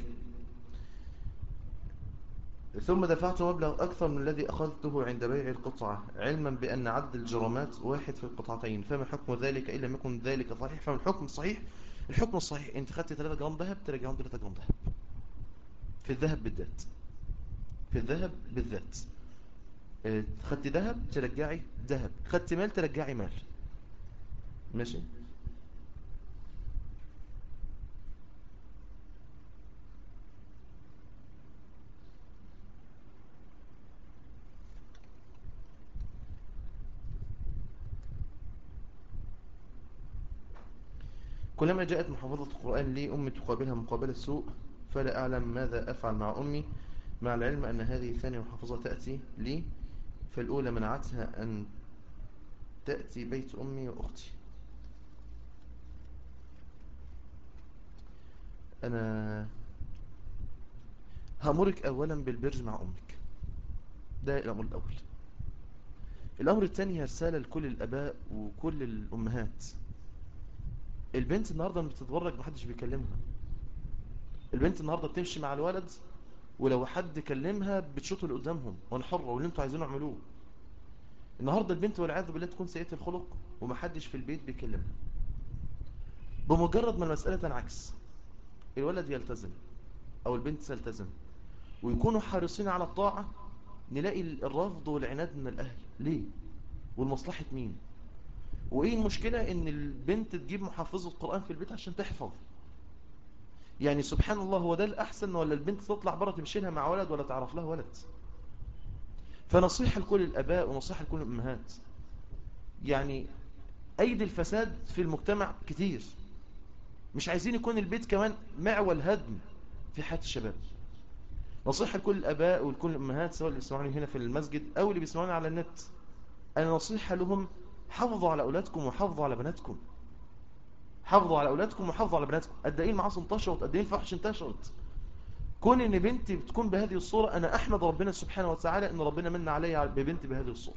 ثم دفعت مبلغ أكثر من الذي أخذته عند بيع القطعة علما بأن عدد الجرامات واحد في القطعتين فما حكم ذلك إلا لم يكن ذلك صحيح فما الحكم الصحيح الحكم الصحيح انت خدت 3 جرام ذهب ترجعهم 3 جرام ذهب في الذهب بالذات في الذهب بالذات خدت ذهب ترجعي ذهب خدت مال ترجعي مال ماشي كلما جاءت محافظة القرآن لي أمي تقابلها مقابلة سوء فلا أعلم ماذا أفعل مع أمي مع العلم أن هذه ثانية محافظة تأتي لي فالأولى منعتها أن تأتي بيت أمي وأختي أنا هأمرك أولا بالبرج مع أمك ده الأمر الأول الأمر الثاني رسالة لكل الأباء وكل الأمهات البنت النهاردة لما بتتورج محدش بيكلمها البنت النهاردة بتمشي مع الولد ولو حد كلمها بتشوط اللي قدامهم وانا حرة واللي انتوا عايزينه اعملوه النهاردة البنت والعياذ بالله تكون سيئة الخلق ومحدش في البيت بيكلمها بمجرد ما المسألة تنعكس الولد يلتزم او البنت تلتزم ويكونوا حريصين على الطاعة نلاقي الرفض والعناد من الاهل ليه والمصلحة مين وايه المشكلة ان البنت تجيب محفظة القرآن في البيت عشان تحفظ يعني سبحان الله هو ده الأحسن ولا البنت تطلع بره تمشيلها مع ولد ولا تعرف لها ولد فنصيحة لكل الأباء ونصيحة لكل الأمهات يعني أيدي الفساد في المجتمع كتير مش عايزين يكون البيت كمان معول هدم في حياة الشباب نصيحة لكل الأباء ولكل الأمهات سواء اللي بيسمعوني هنا في المسجد أو اللي بيسمعوني على النت أنا نصيحة لهم حافظوا على أولادكم وحافظوا على بناتكم حافظوا على أولادكم وحافظوا على بناتكم قد ايه المعاصي انتشرت قد ايه الفحش انتشرت كون ان بنتي بتكون بهذه الصورة انا احمد ربنا سبحانه وتعالى ان ربنا من علي ببنتي بهذه الصورة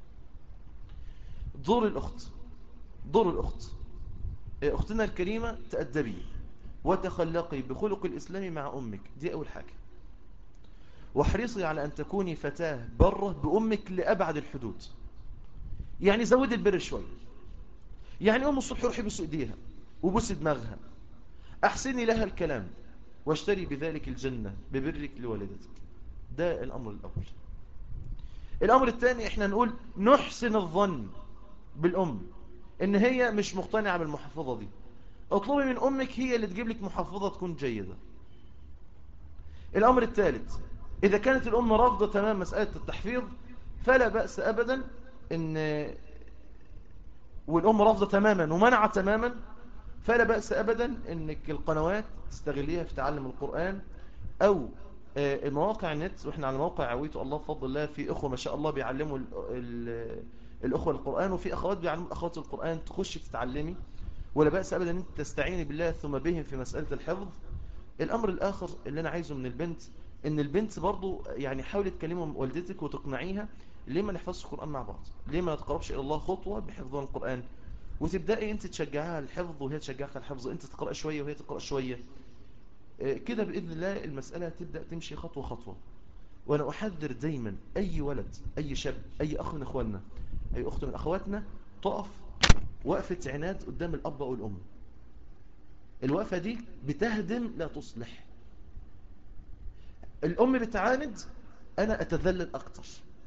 دور الاخت دور الاخت اختنا الكريمة تأدبي وتخلقي بخلق الاسلام مع امك دي اول حاجة واحرصي على ان تكوني فتاة بره بامك لابعد الحدود يعني زود البر شوية يعني ام الصبح روحي بس ايديها وبص دماغها احسني لها الكلام واشتري بذلك الجنة ببرك لوالدتك ده الامر الاول الامر الثاني احنا نقول نحسن الظن بالام ان هي مش مقتنعة بالمحفظة دي اطلبي من امك هي اللي تجيب لك محفظة تكون جيدة الامر الثالث اذا كانت الام رافضة تمام مسألة التحفيظ فلا بأس ابدا ان والام رافضة تماما ومنع تماما فلا بأس أبدا أنك القنوات تستغليها في تعلم القرآن أو المواقع النت وإحنا على موقع عويته الله بفضل الله في أخوة ما شاء الله بيعلموا ال ال الأخوة القرآن وفي أخوات بيعلموا أخوات القرآن تخش تتعلمي ولا بأس أبدا أنك تستعيني بالله ثم بهم في مسألة الحفظ الأمر الآخر اللي أنا عايزه من البنت أن البنت برضو يعني حاولي تكلموا والدتك وتقنعيها ليه ما نحفظش القرآن مع بعض ليه ما نتقربش إلى الله خطوة بحفظون القرآن وتبدأي انت تشجعها الحفظ وهي تشجعك الحفظ انت تقرأ شوية وهي تقرأ شوية كده بإذن الله المسألة تبدأ تمشي خطوة خطوة وأنا أحذر دايما أي ولد أي شاب أي أخ من أخواننا أي أخت من أخواتنا تقف وقفة عناد قدام الأب أو الأم الوقفة دي بتهدم لا تصلح الأم بتعاند أنا أتذلل أكتر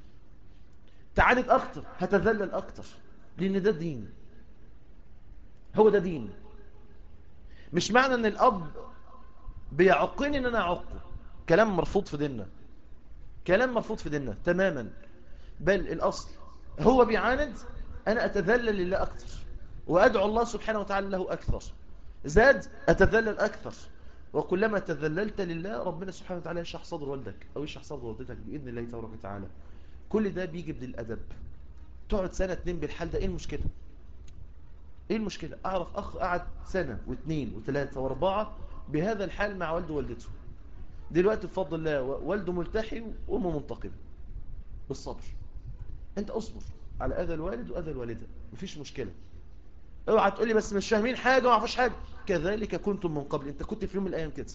تعاند أكتر هتذلل أكتر لأن ده دين هو ده دين مش معنى أن الأب بيعقني أن أنا أعقه كلام مرفوض في ديننا كلام مرفوض في ديننا تماما بل الأصل هو بيعاند أنا أتذلل لله أكثر وأدعو الله سبحانه وتعالى له أكثر زاد أتذلل أكثر وكلما تذللت لله ربنا سبحانه وتعالى يشرح صدر والدك أو يشرح صدر والدتك بإذن الله تبارك وتعالى كل ده بيجي بالأدب تقعد سنة اتنين بالحال ده إيه المشكلة إيه المشكلة أعرف أخ قعد سنة واثنين وثلاثة واربعة بهذا الحال مع والده ووالدته دلوقتي بفضل الله والده ملتحي وأمه منتقبة بالصبر أنت أصبر على أذى الوالد وأذى الوالدة مفيش مشكلة اوعى تقول لي بس مش فاهمين حاجة وما عرفوش حاجة كذلك كنتم من قبل انت كنت في يوم من الايام كده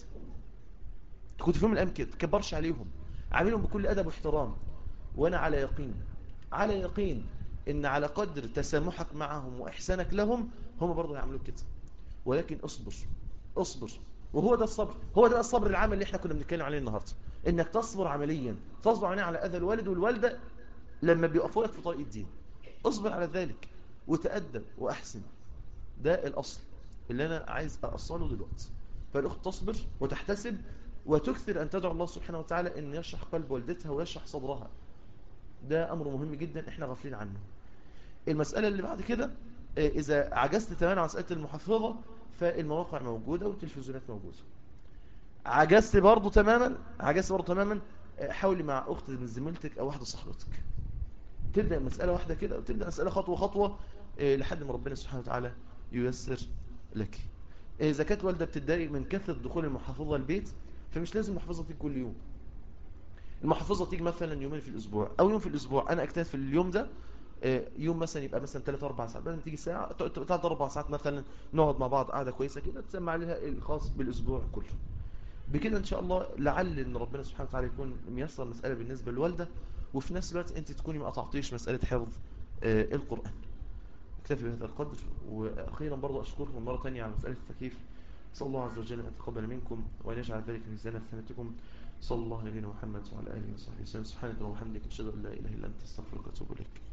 كنت في يوم من الايام كده كبرش عليهم عاملهم بكل ادب واحترام وانا على يقين على يقين ان على قدر تسامحك معهم واحسانك لهم هم برضه يعملوا كده ولكن اصبر اصبر وهو ده الصبر هو ده الصبر العمل اللي احنا كنا بنتكلم عليه النهارده انك تصبر عمليا تصبر عليه على اذى الوالد والوالده لما بيقفوا لك في طريق الدين اصبر على ذلك وتأدب واحسن ده الاصل اللي أنا عايز أصله دلوقتي فالأخت تصبر وتحتسب وتكثر أن تدعو الله سبحانه وتعالى أن يشرح قلب والدتها ويشرح صدرها ده أمر مهم جدا إحنا غافلين عنه المسألة اللي بعد كده إذا عجزت تماما عن مسألة المحفظة فالمواقع موجودة والتلفزيونات موجودة عجزت برضو تماما عجزت برضو تماما حاولي مع أخت من زميلتك أو واحدة صاحبتك تبدأ مسألة واحدة كده وتبدأ مسألة خطوة خطوة لحد ما ربنا سبحانه وتعالى ييسر لك إذا كانت والدة بتتضايق من كثرة دخول المحفظة البيت فمش لازم المحفظة تيجي كل يوم المحفظة تيجي مثلا يومين في الأسبوع أو يوم في الأسبوع أنا أجتهد في اليوم ده يوم مثلا يبقى مثلا 3 4 ساعات بدل تيجي ساعة 3 4 ساعات مثلا نقعد مع بعض قعدة كويسة كده تسمع عليها الخاص بالأسبوع كله بكده إن شاء الله لعل إن ربنا سبحانه وتعالى يكون ميسر مسألة بالنسبة للوالدة وفي نفس الوقت أنت تكوني ما قطعتيش مسألة حفظ القرآن اكتفي بهذا القدر واخيرا برضو اشكركم مرة تانية على مسألة التكييف صلى الله عز وجل ان يتقبل منكم وان يجعل ذلك ميزانا في سنتكم صلى الله عليه محمد وعلى اله وصحبه وسلم سبحانك اللهم وبحمدك اشهد ان لا اله الا انت استغفرك واتوب اليك